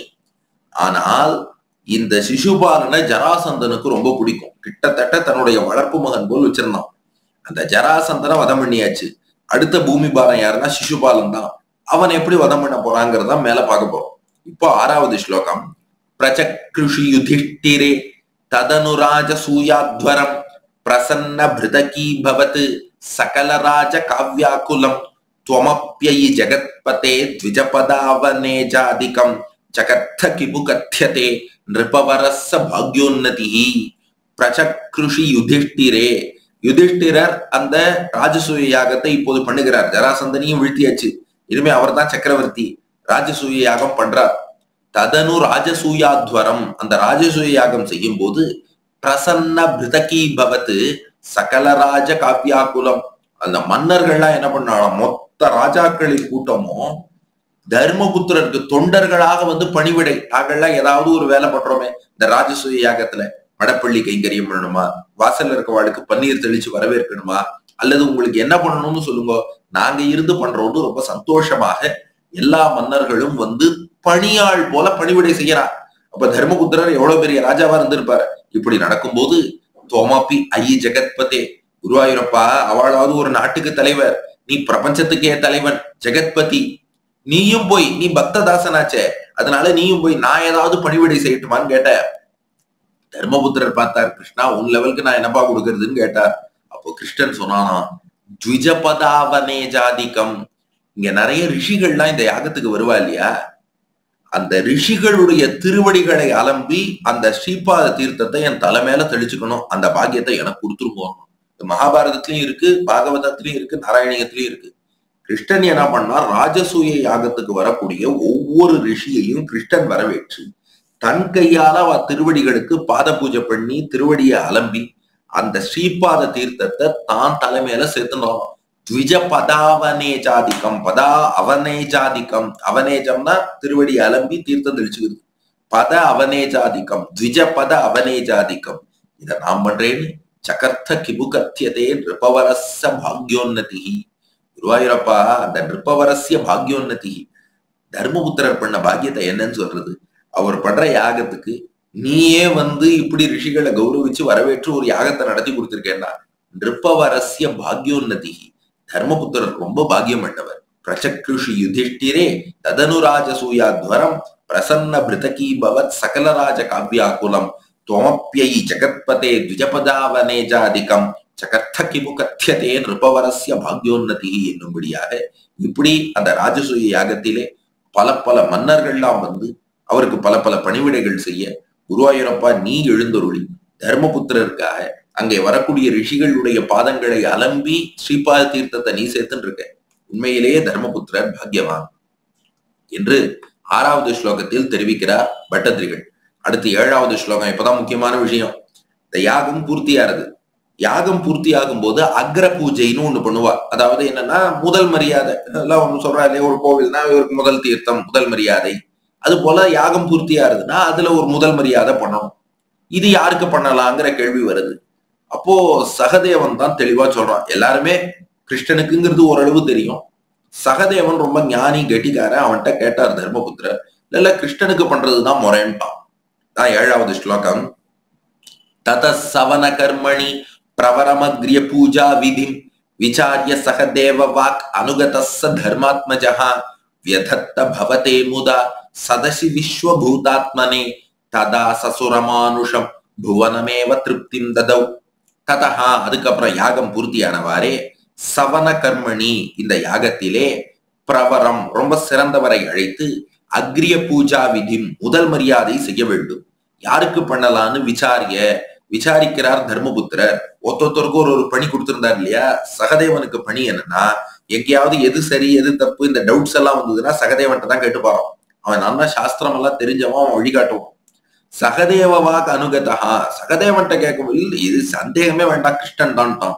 ஆனால் இந்த சிசுபாலனை ஜராசந்தனுக்கு ரொம்ப பிடிக்கும் கிட்டத்தட்ட தன்னுடைய வளர்ப்பு மகன் போல் வச்சிருந்தான் அந்த ஜராசந்தனை வதம் பண்ணியாச்சு அடுத்த பூமி பாரம் யாருன்னா சிசுபாலன் தான் அவன் எப்படி வதம் பண்ண போறாங்கிறத மேல பார்க்க போறோம் இப்போ ஆறாவது ஸ்லோகம் பிரச்சக்ருஷி யுதிஷ்டிரே ததனுராஜ சூயாத்வரம் பிரசன்ன பிருதகீ பவத் சகலராஜ காவ்யாக்குலம் त्वमप्ययि जगत्पते द्विजपदावनेजादिकं चकर्थ किमु कथ्यते நிருபவரச பாக்யோன்னதி பிரச்சக்ருஷி யுதிஷ்டிரே யுதிஷ்டிரர் அந்த ராஜசூய யாகத்தை இப்போது பண்ணுகிறார் ஜராசந்தனையும் வீழ்த்தியாச்சு இனிமே அவர் தான் சக்கரவர்த்தி ராஜசூய யாகம் பண்றார் ததனு ராஜசூயாத்வரம் அந்த ராஜசூய யாகம் செய்யும் போது பிரசன்ன பிருதகி பவத்து சகல ராஜ காப்பியாக்குலம் அந்த மன்னர்கள்லாம் என்ன பண்ணாலும் மொத்த ராஜாக்களின் கூட்டமும் தர்மபுத்திரருக்கு தொண்டர்களாக வந்து பணிவிடை நாங்கள்லாம் ஏதாவது ஒரு வேலை பண்றோமே இந்த ராஜசூய யாகத்துல மடப்பள்ளி கைங்கரியம் பண்ணணுமா வாசல்ல இருக்கவாளுக்கு பன்னீர் தெளிச்சு வரவேற்கணுமா அல்லது உங்களுக்கு என்ன பண்ணணும்னு சொல்லுங்க நாங்க இருந்து பண்றோம்னு ரொம்ப சந்தோஷமாக எல்லா மன்னர்களும் வந்து பணியாள் போல பணிவிடை செய்யறார் அப்ப தர்மபுத்திரர் எவ்வளவு பெரிய ராஜாவா இருந்திருப்பாரு இப்படி நடக்கும்போது தோமாப்பி ஐ ஜெகத்பதே குருவாயூரப்பா அவளாவது ஒரு நாட்டுக்கு தலைவர் நீ பிரபஞ்சத்துக்கே தலைவன் ஜெகத்பதி நீயும் போய் நீ பக்ததாசனாச்சே அதனால நீயும் போய் நான் ஏதாவது பணிவிடை செய்யட்டுமான்னு கேட்ட தர்மபுத்திரர் பார்த்தார் கிருஷ்ணா உன் லெவலுக்கு நான் என்னப்பா கொடுக்கறதுன்னு கேட்டார் அப்போ கிருஷ்ணன் சொன்னானா த்விஜபதாவனே ஜாதிக்கம் இங்க நிறைய ரிஷிகள்லாம் இந்த யாகத்துக்கு வருவா இல்லையா அந்த ரிஷிகளுடைய திருவடிகளை அலம்பி அந்த ஸ்ரீபாத தீர்த்தத்தை என் தலை மேல தெளிச்சுக்கணும் அந்த பாக்கியத்தை எனக்கு கொடுத்துருக்கோம் மகாபாரதத்திலயும் இருக்கு பாகவதத்திலயும் இருக்கு நாராயணியத்திலயும் இருக்கு கிருஷ்ணன் என்ன பண்ணா ராஜசூய யாகத்துக்கு வரக்கூடிய ஒவ்வொரு ரிஷியையும் கிருஷ்ணன் வரவேற்று தன் கையால அவ திருவடிகளுக்கு பாத பூஜை பண்ணி திருவடியை அலம்பி அந்த ஸ்ரீபாத தீர்த்தத்தை தான் தலைமையில சேர்த்துனோம் த்விஜ பதாவனேஜாதிக்கம் பதா அவனேஜாதிக்கம் அவனேஜம்னா திருவடி அலம்பி தீர்த்தம் தெளிச்சுக்குது பத அவனேஜாதிக்கம் த்விஜ பத அவனேஜாதிக்கம் இத நான் பண்றேன்னு சகர்த்த கிபுகத்தியதே நிருபவரச பாக்யோன்னதி குருவாயூரப்பா அந்த நிருப்பவரஸ்ய பாக்யோன்னதி தர்மபுத்திரர் பண்ண பாக்கியத்தை என்னன்னு சொல்றது அவர் பண்ற யாகத்துக்கு நீயே வந்து இப்படி ரிஷிகளை கௌரவிச்சு வரவேற்று ஒரு யாகத்தை நடத்தி கொடுத்திருக்கேன்னா நிருப்பவரஸ்ய பாக்யோன்னதி தர்மபுத்திரர் ரொம்ப பாக்கியம் பண்ணவர் பிரச்சக்ருஷி யுதிஷ்டிரே ததனுராஜசூயாத்வரம் பிரசன்ன பிருதகி பவத் சகலராஜ காவ்யாக்குலம் துவமப்பியை ஜெகத்பதே த்விஜபதாவனேஜாதிகம் சகர்த்த கிமு கத்தியதே நிருபவரஸ்ய பாக்யோன்னதி என்னும்படியாக இப்படி அந்த ராஜசூய யாகத்திலே பல பல மன்னர்கள்லாம் வந்து அவருக்கு பல பல பணிவிடைகள் செய்ய குருவாயூரப்பா நீ எழுந்தொருளி தர்மபுத்திரருக்காக அங்கே வரக்கூடிய ரிஷிகளுடைய பாதங்களை அலம்பி ஸ்ரீபாத தீர்த்தத்தை நீ சேர்த்துன்னு இருக்க உண்மையிலேயே தர்மபுத்திரர் பாக்யவான் என்று ஆறாவது ஸ்லோகத்தில் தெரிவிக்கிறார் பட்டத்திரிகள் அடுத்து ஏழாவது ஸ்லோகம் இப்பதான் முக்கியமான விஷயம் இந்த யாகம் பூர்த்தியாருது யாகம் பூர்த்தி ஆகும் போது அக்ர பூஜைன்னு ஒண்ணு பண்ணுவா அதாவது என்னன்னா முதல் மரியாதை எல்லாம் ஒண்ணு சொல்றா இல்லையா ஒரு கோவில்னா இவருக்கு முதல் தீர்த்தம் முதல் மரியாதை அது போல யாகம் பூர்த்தியாருதுன்னா அதுல ஒரு முதல் மரியாதை பண்ணணும் இது யாருக்கு பண்ணலாங்கிற கேள்வி வருது அப்போ சகதேவன் தான் தெளிவா சொல்றான் எல்லாருமே கிருஷ்ணனுக்குங்கிறது ஓரளவு தெரியும் சகதேவன் ரொம்ப ஞானி கெட்டிக்காரன் அவன்கிட்ட கேட்டார் தர்மபுத்திரர் இல்ல கிருஷ்ணனுக்கு பண்றதுதான் முறைன்ட்டான் தான் ஏழாவது ஸ்லோகம் தத சவன கர்மணி பிரவரமக்ரிய பூஜா விதிம் விசாரிய சகதேவ வாக் அனுகதஸ்ஸ தர்மாத்மஜா வியதத்த பவதே முதா சதசி விஸ்வபூதாத்மனே ததா சசுரமானுஷம் புவனமேவ திருப்திம் ததௌ ததஹா அதுக்கப்புறம் யாகம் பூர்த்தியானவாறே சவன கர்மணி இந்த யாகத்திலே பிரவரம் ரொம்ப சிறந்தவரை அழைத்து அக்ரிய பூஜா விதி முதல் மரியாதை செய்ய வேண்டும் யாருக்கு பண்ணலான்னு விசாரிய விசாரிக்கிறார் தர்மபுத்திரர் ஒத்தொத்தருக்கும் ஒரு ஒரு பணி கொடுத்திருந்தார் இல்லையா சகதேவனுக்கு பணி என்னன்னா எங்கேயாவது எது சரி எது தப்பு இந்த டவுட்ஸ் எல்லாம் வந்ததுன்னா சகதேவன்ட்ட தான் கேட்டு போறோம் அவன் நல்லா சாஸ்திரம் எல்லாம் தெரிஞ்சவன் அவன் வழிகாட்டுவான் சகதேவ வாக் அனுகதா சகதேவன்ட்ட கேட்கும் இல்ல இது சந்தேகமே வேண்டாம் கிருஷ்ணன் தான்ட்டான்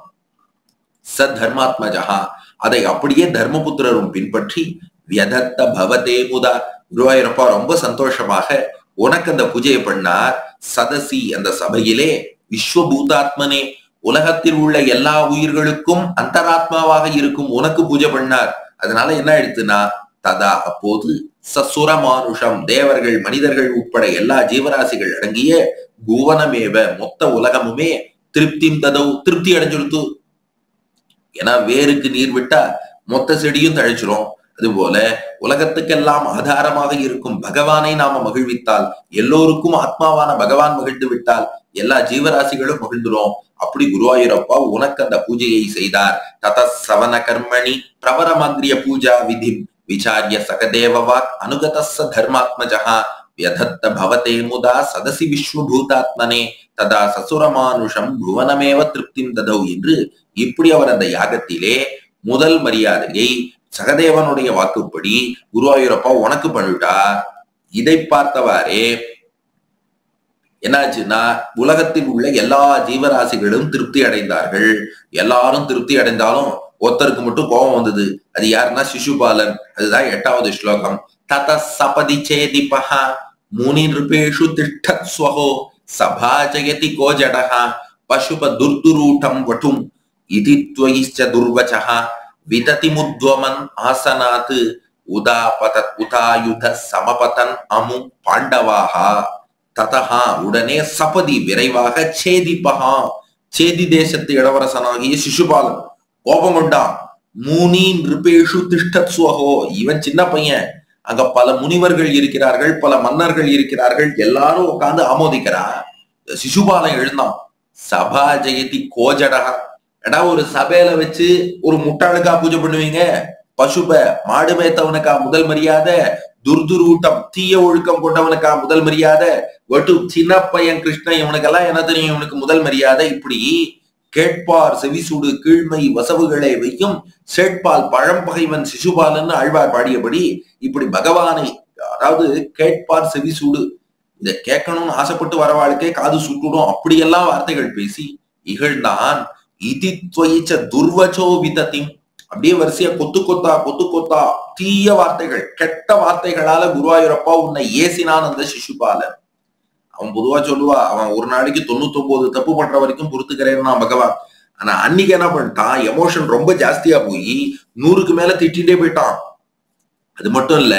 ச தர்மாத்மஜா அதை அப்படியே தர்மபுத்திரரும் பின்பற்றி வியதத்த பவதே முதா குருவாயூரப்பா ரொம்ப சந்தோஷமாக உனக்கு அந்த பூஜையை பண்ணார் சதசி அந்த சபையிலே விஸ்வபூதாத்மனே உலகத்தில் உள்ள எல்லா உயிர்களுக்கும் அந்தராத்மாவாக இருக்கும் உனக்கு பூஜை பண்ணார் அதனால என்ன எடுத்துனா ததா அப்போது சசுர மானுஷம் தேவர்கள் மனிதர்கள் உட்பட எல்லா ஜீவராசிகள் அடங்கிய புவனமேவ மொத்த உலகமுமே திருப்தி ததவு திருப்தி அடைஞ்சுடுத்து ஏன்னா வேருக்கு நீர் விட்டா மொத்த செடியும் தழைச்சிரும் அதுபோல உலகத்துக்கெல்லாம் ஆதாரமாக இருக்கும் பகவானை நாம மகிழ்வித்தால் எல்லோருக்கும் ஆத்மாவான பகவான் மகிழ்ந்து விட்டால் எல்லா ஜீவராசிகளும் மகிழ்ந்துரும் அப்படி குருவாயூரப்பா உனக்கு அந்த பூஜையை செய்தார் தத சவன கர்மணி பிரவரமக்ரிய பூஜா விதி விசாரிய சகதேவவாக் அனுகதஸ்ஸ தர்மாத்மஜா வியதத்த பவதே முதா சதசி விஸ்வபூதாத்மனே ததா சசுரமானுஷம் புவனமேவ திருப்திம் ததௌ என்று இப்படி அவர் அந்த யாகத்திலே முதல் மரியாதையை சகதேவனுடைய வாக்குப்படி குருவாயூரப்பா உனக்கு பண்ணிவிட்டா இதை பார்த்தவாறே என்னாச்சுன்னா உலகத்தில் உள்ள எல்லா ஜீவராசிகளும் திருப்தி அடைந்தார்கள் எல்லாரும் திருப்தி அடைந்தாலும் ஒருத்தருக்கு மட்டும் கோபம் வந்தது அது யாருன்னா சிசுபாலன் அதுதான் எட்டாவது ஸ்லோகம் தத சபதி சேதிபஹா முனி நிருபேஷு திஷ்டத் ஸ்வஹோ சபாஜயதி கோஜடஹா பசுப துர்துரூட்டம் வட்டும் இதி துவயிச்ச துர்வச்சः விததி முத்வமன் ஆசனாத் உதாபதத் உதாயுத சமபதன் அமு பாண்டவாகா ததஹா உடனே சபதி விரைவாக சேதிபகா சேதி தேசத்து இளவரசனாகிய சிசுபாலன் கோபம் கொண்டான் மூனி நிருபேஷு திஷ்டத் சுவஹோ இவன் சின்ன பையன் அங்க பல முனிவர்கள் இருக்கிறார்கள் பல மன்னர்கள் இருக்கிறார்கள் எல்லாரும் உட்கார்ந்து ஆமோதிக்கிறான் சிசுபாலன் எழுந்தான் சபா ஜெயதி கோஜடகா எடா ஒரு சபையில வச்சு ஒரு முட்டாளுக்கா பூஜை பண்ணுவீங்க பசுப மாடு மேய்த்தவனுக்கா முதல் மரியாதை துர்துரூட்டம் தீய ஒழுக்கம் கொண்டவனுக்கா முதல் மரியாதை வட்டு சின்ன பையன் கிருஷ்ணன் இவனுக்கெல்லாம் என்ன தெரியும் இவனுக்கு முதல் மரியாதை இப்படி கேட்பார் செவிசூடு கீழ்மை வசவுகளை வைக்கும் சேட்பால் பழம்பகைவன் சிசுபாலன் ஆழ்வார் பாடியபடி இப்படி பகவானை அதாவது கேட்பார் செவிசூடு இத கேட்கணும்னு ஆசைப்பட்டு வரவாளுக்கே காது சுட்டுடும் அப்படியெல்லாம் வார்த்தைகள் பேசி இகழ்ந்தான் இதி துவயிச்ச துர்வச்சோ விதத்தின் அப்படியே வரிசையா கொத்து கொத்தா கொத்து கொத்தா தீய வார்த்தைகள் கெட்ட வார்த்தைகளால குருவாயூரப்பா உன்னை ஏசினான் அந்த சிசுபாலன் அவன் பொதுவா சொல்லுவா அவன் ஒரு நாளைக்கு தொண்ணூத்தி ஒன்பது தப்பு பண்ற வரைக்கும் பொறுத்துக்கிறேன்னா பகவான் ஆனா அன்னைக்கு என்ன பண்ணிட்டான் எமோஷன் ரொம்ப ஜாஸ்தியா போய் நூறுக்கு மேல திட்டிட்டே போயிட்டான் அது மட்டும் இல்ல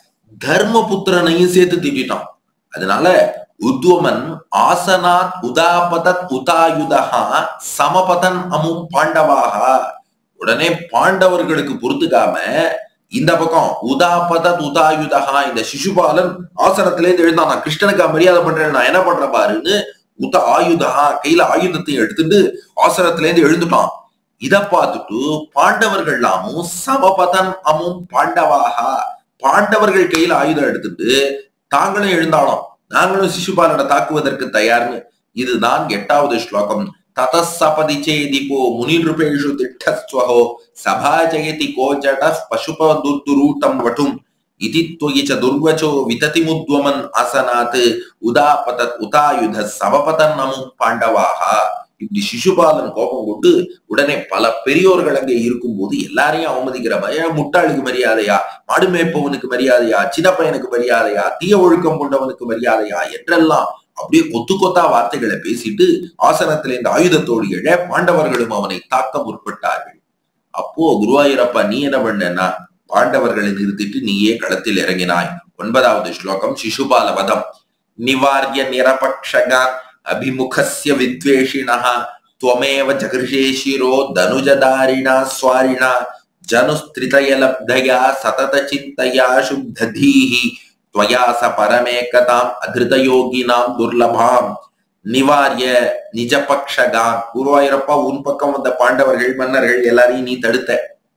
தர்மபுத்திரனையும் சேர்த்து திட்டான் அதனால உத்வமன் ஆசனாத் உதாபதத் உதாயுதா சமபதன் அமும் பாண்டவாகா உடனே பாண்டவர்களுக்கு பொறுத்துக்காம இந்த பக்கம் உதாபதத் உதாயுதகா இந்த சிசுபாலன் ஆசனத்திலே இருந்து எழுந்தான் நான் கிருஷ்ணனுக்கு மரியாதை பண்றேன் நான் என்ன பண்றேன் பாருன்னு உத ஆயுதா கையில ஆயுதத்தையும் எடுத்துட்டு ஆசனத்தில இருந்து எழுந்துட்டான் இத பார்த்துட்டு பாண்டவர்கள் எல்லாமும் சமபதன் அமும் பாண்டவாகா பாண்டவர்கள் கையில ஆயுதம் எடுத்துட்டு தாங்களும் எழுந்தாலும் நாங்களும் சிசுபாலனை தாக்குவதற்கு தயார்னு இதுதான் எட்டாவது ஸ்லோகம் ததசபதி சேதிபோ முனிருபேஷு திட்டஸ்வஹோ சபாஜயதி கோஜட பசுப துர்துரூட்டம் வட்டும் இதி துவயிச்ச துர்வச்சோ விததிமுத்வமன் அசனாத் உதாபதத் உதாயுத சமபதன் நமும் பாண்டவாகா இப்படி சிசுபாலன் கோபம் கொண்டு உடனே பல பெரியோர்கள் அங்கே இருக்கும்போது எல்லாரையும் அவமதிக்கிற பய முட்டாளுக்கு மரியாதையா மாடு மேய்ப்பவனுக்கு மரியாதையா சின்ன பையனுக்கு மரியாதையா தீய ஒழுக்கம் கொண்டவனுக்கு மரியாதையா என்றெல்லாம் அப்படியே கொத்து கொத்தா வார்த்தைகளை பேசிட்டு ஆசனத்துல இந்த ஆயுதத்தோடு எழ பாண்டவர்களும் அவனை தாக்க முற்பட்டார்கள் அப்போ குருவாயூரப்பா நீ என்ன பண்ணனா பாண்டவர்களை நிறுத்திட்டு நீயே களத்தில் இறங்கினாய் ஒன்பதாவது ஸ்லோகம் சிசுபால வதம் நிவாரிய நிரபக்ஷகான் அபிமுகஸ்ய வித்வேஷிணः त्वमेव जगृषे शिरो धनुजधारिणा स्वारिणा ஜனுஸ்திரிதயலப்தயா சதத சிந்தயா சுத்ததீஹி त्वया स பரமேகதாம் அதிருதயோகினாம் துர்லபாம் நிவாரிய நிஜபக்ஷகான் குருவாயூரப்பா உன் பக்கம் வந்த பாண்டவர்கள் மன்னர்கள் எல்லாரையும் நீ தடுத்த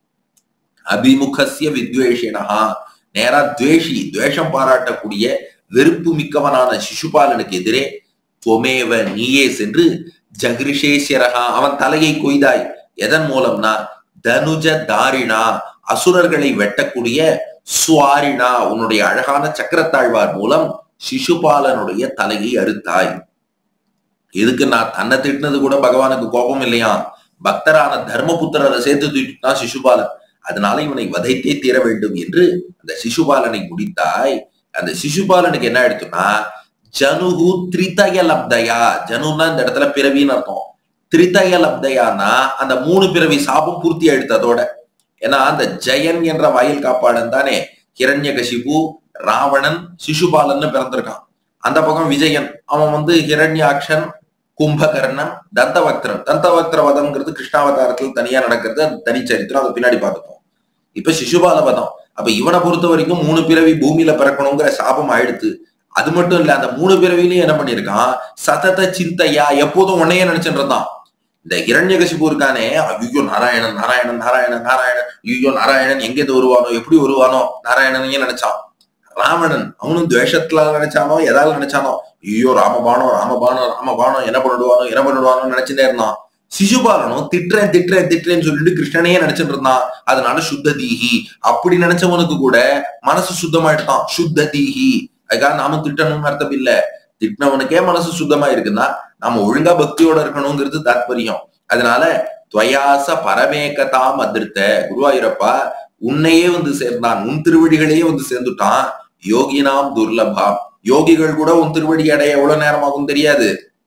அபிமுகசிய வித்வேஷினா நேரா துவேஷி துவேஷம் பாராட்டக்கூடிய வெறுப்பு மிக்கவனான சிசுபாலனுக்கு எதிரே துவமேவ நீயே சென்று ஜகிரிஷேஸ்வரகா அவன் தலையை கொய்தாய் எதன் மூலம்னா தனுஜ தாரிணா அசுரர்களை வெட்டக்கூடிய சுவாரினா உன்னுடைய அழகான சக்கரத்தாழ்வார் மூலம் சிசுபாலனுடைய தலையை அறுத்தாய் எதுக்கு நான் தன்னை திட்டினது கூட பகவானுக்கு கோபம் இல்லையா பக்தரான தர்மபுத்திரரை சேர்த்து திட்டான் சிசுபாலன் அதனால இவனை வதைத்தே தீர வேண்டும் என்று அந்த சிசுபாலனை முடித்தாய் அந்த சிசுபாலனுக்கு என்ன எடுத்தோம்னா ஜனுகு திரிதய லப்தயா ஜனுன்னா இந்த இடத்துல பிறவின்னு அர்த்தம் திரிதய லப்தயானா அந்த மூணு பிறவி சாபம் பூர்த்தி ஆயிடுத்து அதோட ஏன்னா அந்த ஜெயன் என்ற வயல் காப்பாளன் தானே ஹிரண்யகசிபு ராவணன் சிசுபாலன்னு பிறந்திருக்கான் அந்த பக்கம் விஜயன் அவன் வந்து ஹிரண்யாக்ஷன் கும்பகர்ணன் தந்தவக்திரன் தந்தவக்திர வதம்ங்கிறது கிருஷ்ணாவதாரத்துல தனியா நடக்கிறது அது தனி சரித்திரம் அதை பின்னாடி பார்த்துப்போம் இப்ப சிசுபால வதம் அப்ப இவனை பொறுத்த வரைக்கும் மூணு பிறவி பூமியில பிறக்கணுங்கிற சாபம் ஆயிடுத்து அது மட்டும் இல்ல அந்த மூணு பிறவிலையும் என்ன பண்ணிருக்கான் சதத சிந்தையா எப்போதும் உன்னையே நினைச்சுட்டு இருந்தான் இந்த இரண்யகசிபு இருக்கானே ஐயோ நாராயணன் நாராயணன் நாராயணன் நாராயணன் ஐயோ நாராயணன் எங்க இது வருவானோ எப்படி வருவானோ நாராயணனையே நினைச்சான் ராவணன் அவனும் துவேஷத்துல நினைச்சானோ எதால நினைச்சானோ ஐயோ ராமபானோ ராமபானோ ராமபானோ என்ன பண்ணிடுவானோ என்ன பண்ணிடுவானோ நினைச்சுட்டே இருந்தான் சிசுபாலனும் திட்டுறேன் திட்டுறேன் திட்டுறேன்னு சொல்லிட்டு கிருஷ்ணனையே நினைச்சிட்டு இருந்தான் அதனால சுத்த தீஹி அப்படி நினைச்சவனுக்கு கூட மனசு சுத்தமாயிட்டான் சுத்த தீஹி அதுக்காக நாம திட்டணும்னு அர்த்தம் இல்ல திட்டினவனுக்கே மனசு சுத்தமா இருக்குன்னா நாம ஒழுங்கா பக்தியோட இருக்கணுங்கிறது தாத்பரியம் அதனால துவயாச பரமேகதாம் அதிர்த்த குருவாயூரப்பா உன்னையே வந்து சேர்ந்தான் உன் திருவடிகளையே வந்து சேர்ந்துட்டான் யோகினாம் துர்லபாம் யோகிகள் கூட உன் திருவடி அடைய எவ்வளவு நேரமாகும் தெரியாது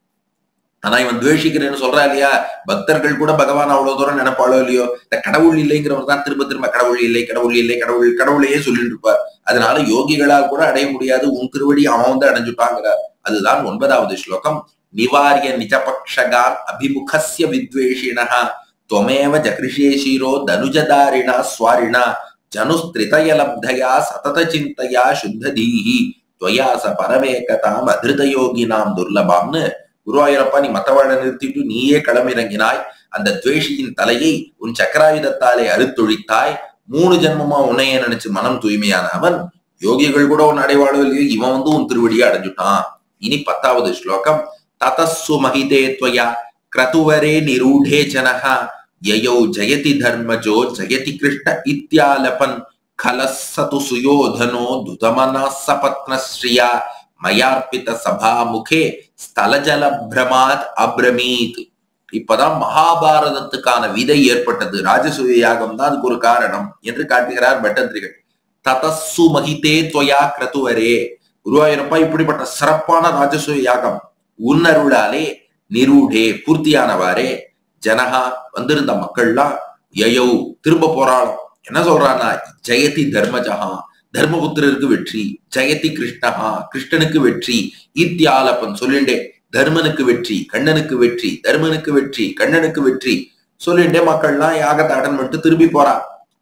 ஆனா இவன் துவேஷிக்கிறேன்னு சொல்றா இல்லையா பக்தர்கள் கூட பகவான் அவ்வளவு தூரம் நினைப்பாளோ இல்லையோ இந்த கடவுள் இல்லைங்கிறவர் தான் திரும்ப திரும்ப கடவுள் இல்லை கடவுள் இல்லை கடவுள் கடவுளையே சொல்லிட்டு இருப்பார் அதனால யோகிகளால் கூட அடைய முடியாது உன் திருவடி அவன் வந்து அடைஞ்சுட்டாங்கிறார் அதுதான் ஒன்பதாவது ஸ்லோகம் நிவாரிய நிஜபக்ஷகான் அபிமுகஸ்ய வித்வேஷிணா त्वमेव जकृषे शिरो दनुजदारिणा स्वारिणा जनुस्त्रितयलब्धया सततचिन्तया शुद्धधीः त्वया स பரமேகதாம் அதிருதயோகினாம் துர்லபாம்னு குருவாயூரப்பா நீ மத்தவாழ நிறுத்திட்டு நீயே களமிறங்கினாய் அந்த துவேஷியின் தலையை உன் சக்கராயுதத்தாலே அறுத்தொழித்தாய் மூணு ஜென்மமா உன்னையே நினைச்சு மனம் தூய்மையான அவன் யோகிகள் கூட உன் அடைவாளோ இல்லையோ இவன் வந்து உன் திருவடியை அடைஞ்சுட்டான் இனி பத்தாவது ஸ்லோகம் ததஸ்ஸு மகிதே त्वया क्रतुवरे निरूढे जनः ययौ जयति धर्मजो जयति कृष्ण इत्यालपन् खलः स तु सुयोधनो दुतमनः सपत्नश्रिया மயார்பித சபாமுகே ஸ்தலஜல பிரமாத் அப்ரமீத் இப்பதான் மகாபாரதத்துக்கான விதை ஏற்பட்டது ராஜசூய யாகம் தான் அதுக்கு ஒரு காரணம் என்று காட்டுகிறார் பட்டத்திரிகள் ததஸ்ஸு மகிதே துவயா கிரதுவரே குருவாயூரப்பா இப்படிப்பட்ட சிறப்பான ராஜசூய யாகம் உன்னருளாலே நிரூடே பூர்த்தியானவாறே ஜனகா வந்திருந்த மக்கள்லாம் யயௌ திரும்ப போராளம் என்ன சொல்றான்னா ஜெயதி தர்மஜகா தர்மபுத்திரருக்கு வெற்றி ஜெயதி கிருஷ்ணஹா கிருஷ்ணனுக்கு வெற்றி இத்தியாலப்பன் சொல்லிண்டே தர்மனுக்கு வெற்றி கண்ணனுக்கு வெற்றி தர்மனுக்கு வெற்றி கண்ணனுக்கு வெற்றி சொல்லிண்டே மக்கள்லாம் யாகத்தை அட்டன் பண்ணிட்டு திரும்பி போறா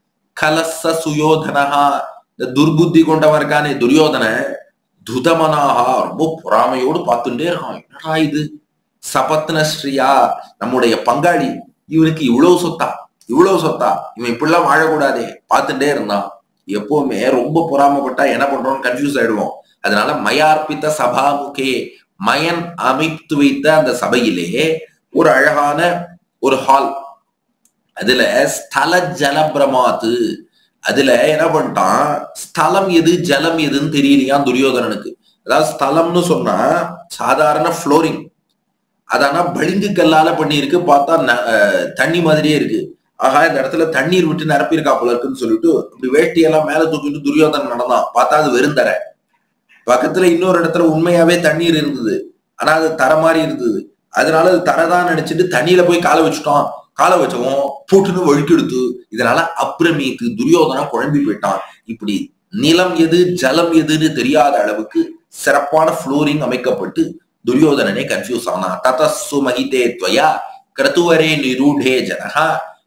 கலச சுயோதனஹா இந்த துர்புத்தி கொண்டவன் இருக்கானே துரியோதன துதமனாகா ரொம்ப பொறாமையோடு பார்த்துட்டே இருக்கான் என்னடா இது சபத்னஸ்ரீயா நம்முடைய பங்காளி இவனுக்கு இவ்வளவு சொத்தா இவ்வளவு சொத்தா இவன் இப்படிலாம் வாழக்கூடாதே பார்த்துட்டே இருந்தான் எப்பவுமே ரொம்ப பொறாமப்பட்டா என்ன பண்றோம்னு கன்ஃபியூஸ் ஆயிடுவோம் அதனால மயார்ப்பித்த சபாமுகே மயன் அமைத்து வைத்த அந்த சபையிலே ஒரு அழகான ஒரு ஹால் அதுல ஸ்தல ஜலபிரமாத்து அதுல என்ன பண்ணிட்டான் ஸ்தலம் எது ஜலம் எதுன்னு தெரியலையா துரியோதனனுக்கு அதாவது ஸ்தலம்னு சொன்னா சாதாரண ஃப்ளோரிங் அதானா பளிங்கு கல்லால பண்ணியிருக்கு பார்த்தா தண்ணி மாதிரியே இருக்கு ஆகா இந்த இடத்துல தண்ணீர் விட்டு நிரப்பியிருக்கா போல இருக்குன்னு சொல்லிட்டு இப்படி வேஷ்டியெல்லாம் மேல தூக்கிட்டு துரியோதனன் நடந்தான் பார்த்தா அது வெறுந்தர பக்கத்துல இன்னொரு இடத்துல உண்மையாவே தண்ணீர் இருந்தது ஆனா அது தர மாதிரி இருந்தது அதனால அது தரதான் நினைச்சிட்டு தண்ணியில போய் காலை வச்சுட்டோம் காலை வச்சவும் போட்டுன்னு வழுக்கெடுத்து இதனால அப்புறமேக்கு துரியோதனம் குழம்பி போயிட்டான் இப்படி நிலம் எது ஜலம் எதுன்னு தெரியாத அளவுக்கு சிறப்பான ஃப்ளோரிங் அமைக்கப்பட்டு துரியோதனனே கன்ஃபியூஸ் ஆனா ததஸ்ஸு மகிதே துவயா கிரதுவரே நிரூடே ஜனஹா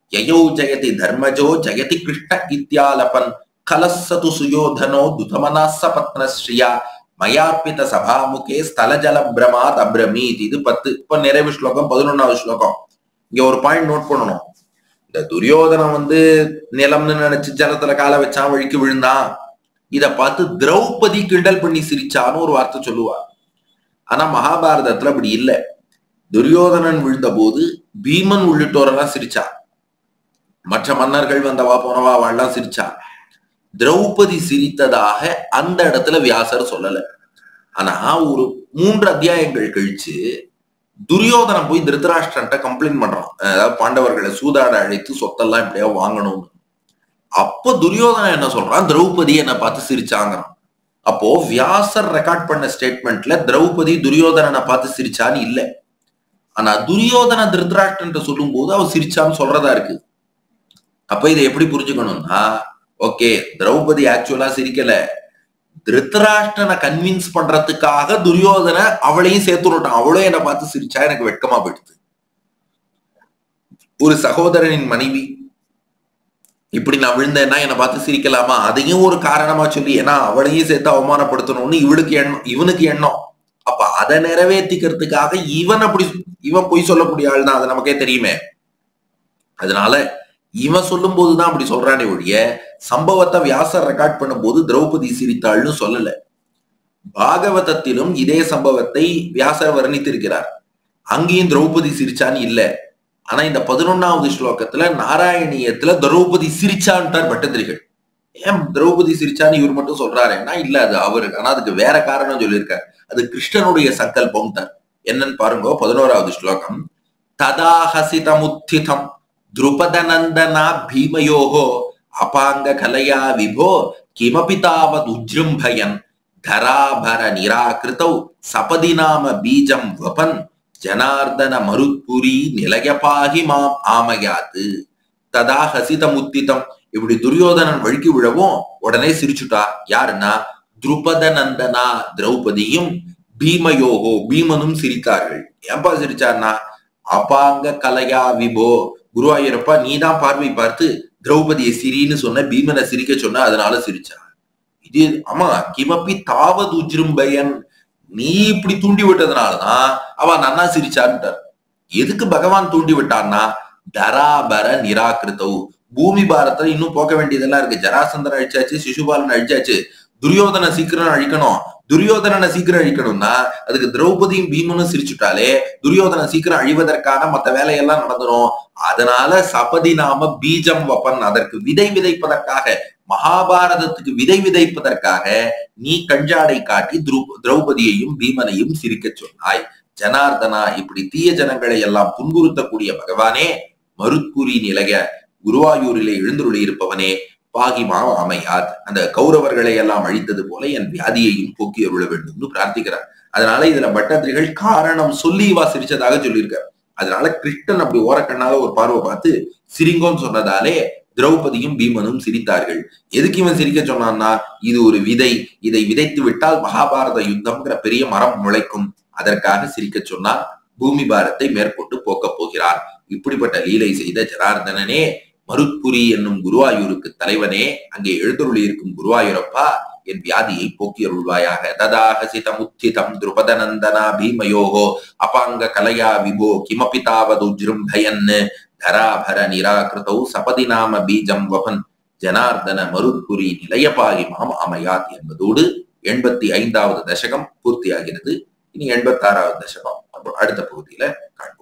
யயோ ஜெயதி தர்மஜோ ஜெயதி கிருஷ்ண இத்தியாலபன் கலசது சுயோதனோ துதமனாச பத்னஸ்ரீயா மயார்பித சபாமுகே ஸ்தலஜல பிரமாத் அப்ரமீத் இது பத்து இப்ப நிறைவு ஸ்லோகம் பதினொன்னாவது ஸ்லோகம் இங்க ஒரு பாயிண்ட் நோட் பண்ணணும் இந்த துரியோதனம் வந்து நிலம்னு நினைச்சு ஜலத்துல காலை வச்சான் வழிக்கு விழுந்தான் இத பார்த்து திரௌபதி கிண்டல் பண்ணி சிரிச்சான்னு ஒரு வார்த்தை சொல்லுவா ஆனா மகாபாரதத்துல அப்படி இல்ல துரியோதனன் விழுந்த போது பீமன் உள்ளிட்டோரெல்லாம் சிரிச்சா மற்ற மன்னர்கள் வந்தவா போனவா அவள்லாம் சிரிச்சா திரௌபதி சிரித்ததாக அந்த இடத்துல வியாசர் சொல்லல ஆனா ஒரு மூன்று அத்தியாயங்கள் கழிச்சு துரியோதனம் போய் திருதராஷ்டிரன்ட்ட கம்ப்ளைண்ட் பண்றான் அதாவது பாண்டவர்களை சூதாட அழைத்து சொத்தெல்லாம் எப்படியா வாங்கணும்னு அப்போ துரியோதனன் என்ன சொல்றான் திரௌபதி என்ன பார்த்து சிரிச்சாங்கிறான் அப்போ வியாசர் ரெக்கார்ட் பண்ண ஸ்டேட்மெண்ட்ல திரௌபதி துரியோதனனை பார்த்து சிரிச்சான்னு இல்ல ஆனா துரியோதன திருதராஷ்டிரன்ட்ட சொல்லும் போது அவ சிரிச்சான்னு சொல்றதா இருக்கு அப்ப இதை எப்படி புரிஞ்சுக்கணும்னா ஓகே திரௌபதி ஆக்சுவலா சிரிக்கல திருத்தராஷ்டனை கன்வின்ஸ் பண்றதுக்காக துரியோதன அவளையும் சேர்த்து விட்டான் அவளும் என்னை பார்த்து சிரிச்சா எனக்கு வெட்கமா போயிடுது ஒரு சகோதரனின் மனைவி இப்படி நான் விழுந்தேன்னா என்னை பார்த்து சிரிக்கலாமா அதையும் ஒரு காரணமா சொல்லி ஏன்னா அவளையும் சேர்த்து அவமானப்படுத்தணும்னு இவளுக்கு எண்ணம் இவனுக்கு எண்ணம் அப்ப அதை நிறைவேற்றிக்கிறதுக்காக இவன் அப்படி இவன் பொய் சொல்லக்கூடிய ஆள் தான் அது நமக்கே தெரியுமே அதனால இவன் சொல்லும் போதுதான் அப்படி சொல்றானே ஒழிய சம்பவத்தை வியாசர் ரெக்கார்ட் பண்ணும்போது திரௌபதி சிரித்தாள்னு சொல்லல பாகவதத்திலும் இதே சம்பவத்தை வியாசர் வர்ணித்திருக்கிறார் அங்கேயும் திரௌபதி சிரிச்சான்னு இல்ல ஆனா இந்த பதினொன்னாவது ஸ்லோகத்துல நாராயணியத்துல திரௌபதி சிரிச்சான்ட்டார் பட்டதிரிகள் ஏன் திரௌபதி சிரிச்சான்னு இவர் மட்டும் சொல்றாருன்னா இல்ல அது அவருக்கு ஆனா அதுக்கு வேற காரணம் சொல்லியிருக்கார் அது கிருஷ்ணனுடைய சங்கல்பம் தார் என்னன்னு பாருங்க பதினோராவது ஸ்லோகம் ததாஹசிதமுத்திதம் द्रुपदनन्दना भीमयोः अपाङ्गकलया विभो किमपि तावदुजृम्भयन् धराभरनिराकृतौ सपदि नाम बीजं वपन् जनार्दन मरुत्पुरी நிலையபாகி மாம் ஆமையாத்து ததா ஹசிதமுத்திதம் இப்படி துரியோதனன் வழுக்கி விழவும் உடனே சிரிச்சுட்டா யாருன்னா துருபத நந்தனா திரௌபதியும் பீமயோகோ பீமனும் சிரித்தார்கள் ஏன்பா சிரிச்சார்னா அபாங்க கலையா விபோ குருவாயூரப்பா நீ தான் பார்வை பார்த்து திரௌபதியை சிரின்னு சொன்ன பீமனை சிரிக்க சொன்ன அதனால சிரிச்சா இது ஆமா கிமப்பி தாவது உஜ்ரும்பயன் நீ இப்படி தூண்டி விட்டதுனாலதான் அவ நன்னா சிரிச்சான்ட்டார் எதுக்கு பகவான் தூண்டி விட்டான்னா தராபர நிராகிருத்தவு பூமி பாரத்தை இன்னும் போக்க வேண்டியதெல்லாம் இருக்கு ஜராசந்தர் அழிச்சாச்சு சிசுபாலன் அழிச்சாச்சு துரியோதன சீக்கிரம் அழிக்கணும் துரியோதனனை சீக்கிரம் அழிக்கணும்னா அதுக்கு திரௌபதியும் பீமனும் சிரிச்சுட்டாலே துரியோதன சீக்கிரம் அழிவதற்கான மத்த வேலையெல்லாம் நடந்துரும் அதனால சபதி நாம பீஜம் வப்பன் அதற்கு விதை விதைப்பதற்காக மகாபாரதத்துக்கு விதை விதைப்பதற்காக நீ கஞ்சாடை காட்டி திரௌபதியையும் பீமனையும் சிரிக்க சொன்னாய் ஜனார்தனா இப்படி தீய ஜனங்களை எல்லாம் துன்புறுத்தக்கூடிய பகவானே மருத்குரி நிலைய குருவாயூரிலே எழுந்துருளி இருப்பவனே பாகிமா அமையாத் அந்த கௌரவர்களை எல்லாம் அழித்தது போல என் வியாதியையும் போக்கி அருள வேண்டும்னு பிரார்த்திக்கிறார் அதனால இதுல பட்டத்திரிகள் காரணம் சொல்லி வா சிரிச்சதாக சொல்லியிருக்காரு அதனால கிருஷ்ணன் அப்படி ஓரக்கண்ணால ஒரு பார்வை பார்த்து சிரிங்கோன்னு சொன்னதாலே திரௌபதியும் பீமனும் சிரித்தார்கள் எதுக்கு இவன் சிரிக்க சொன்னான்னா இது ஒரு விதை இதை விதைத்து விட்டால் மகாபாரத யுத்தம்ங்கிற பெரிய மரம் முளைக்கும் அதற்காக சிரிக்க சொன்னால் பூமி பாரத்தை மேற்கொண்டு போக்கப் போகிறார் இப்படிப்பட்ட லீலை செய்த ஜனார்தனனே மருத்புரி என்னும் குருவாயூருக்கு தலைவனே அங்கே எழுந்தருளி இருக்கும் குருவாயூரப்பா என் வியாதியை போக்கி அருள்வாயாக ததாஹசிதம் உத்திதம் துருபதநந்தனா பீமயோகோ அபாங்க கலையா விபோ கிமபி தாவதுஜிரும்பயன் தராபர நிராகிருதௌ சபதி நாம பீஜம் வபன் ஜனார்தன மருத்புரி நிலையபாகி மாம் அமையாத் என்பதோடு எண்பத்தி ஐந்தாவது தசகம் பூர்த்தியாகிறது இனி எண்பத்தாறாவது தசகம் அடுத்த பகுதியில காண்போம்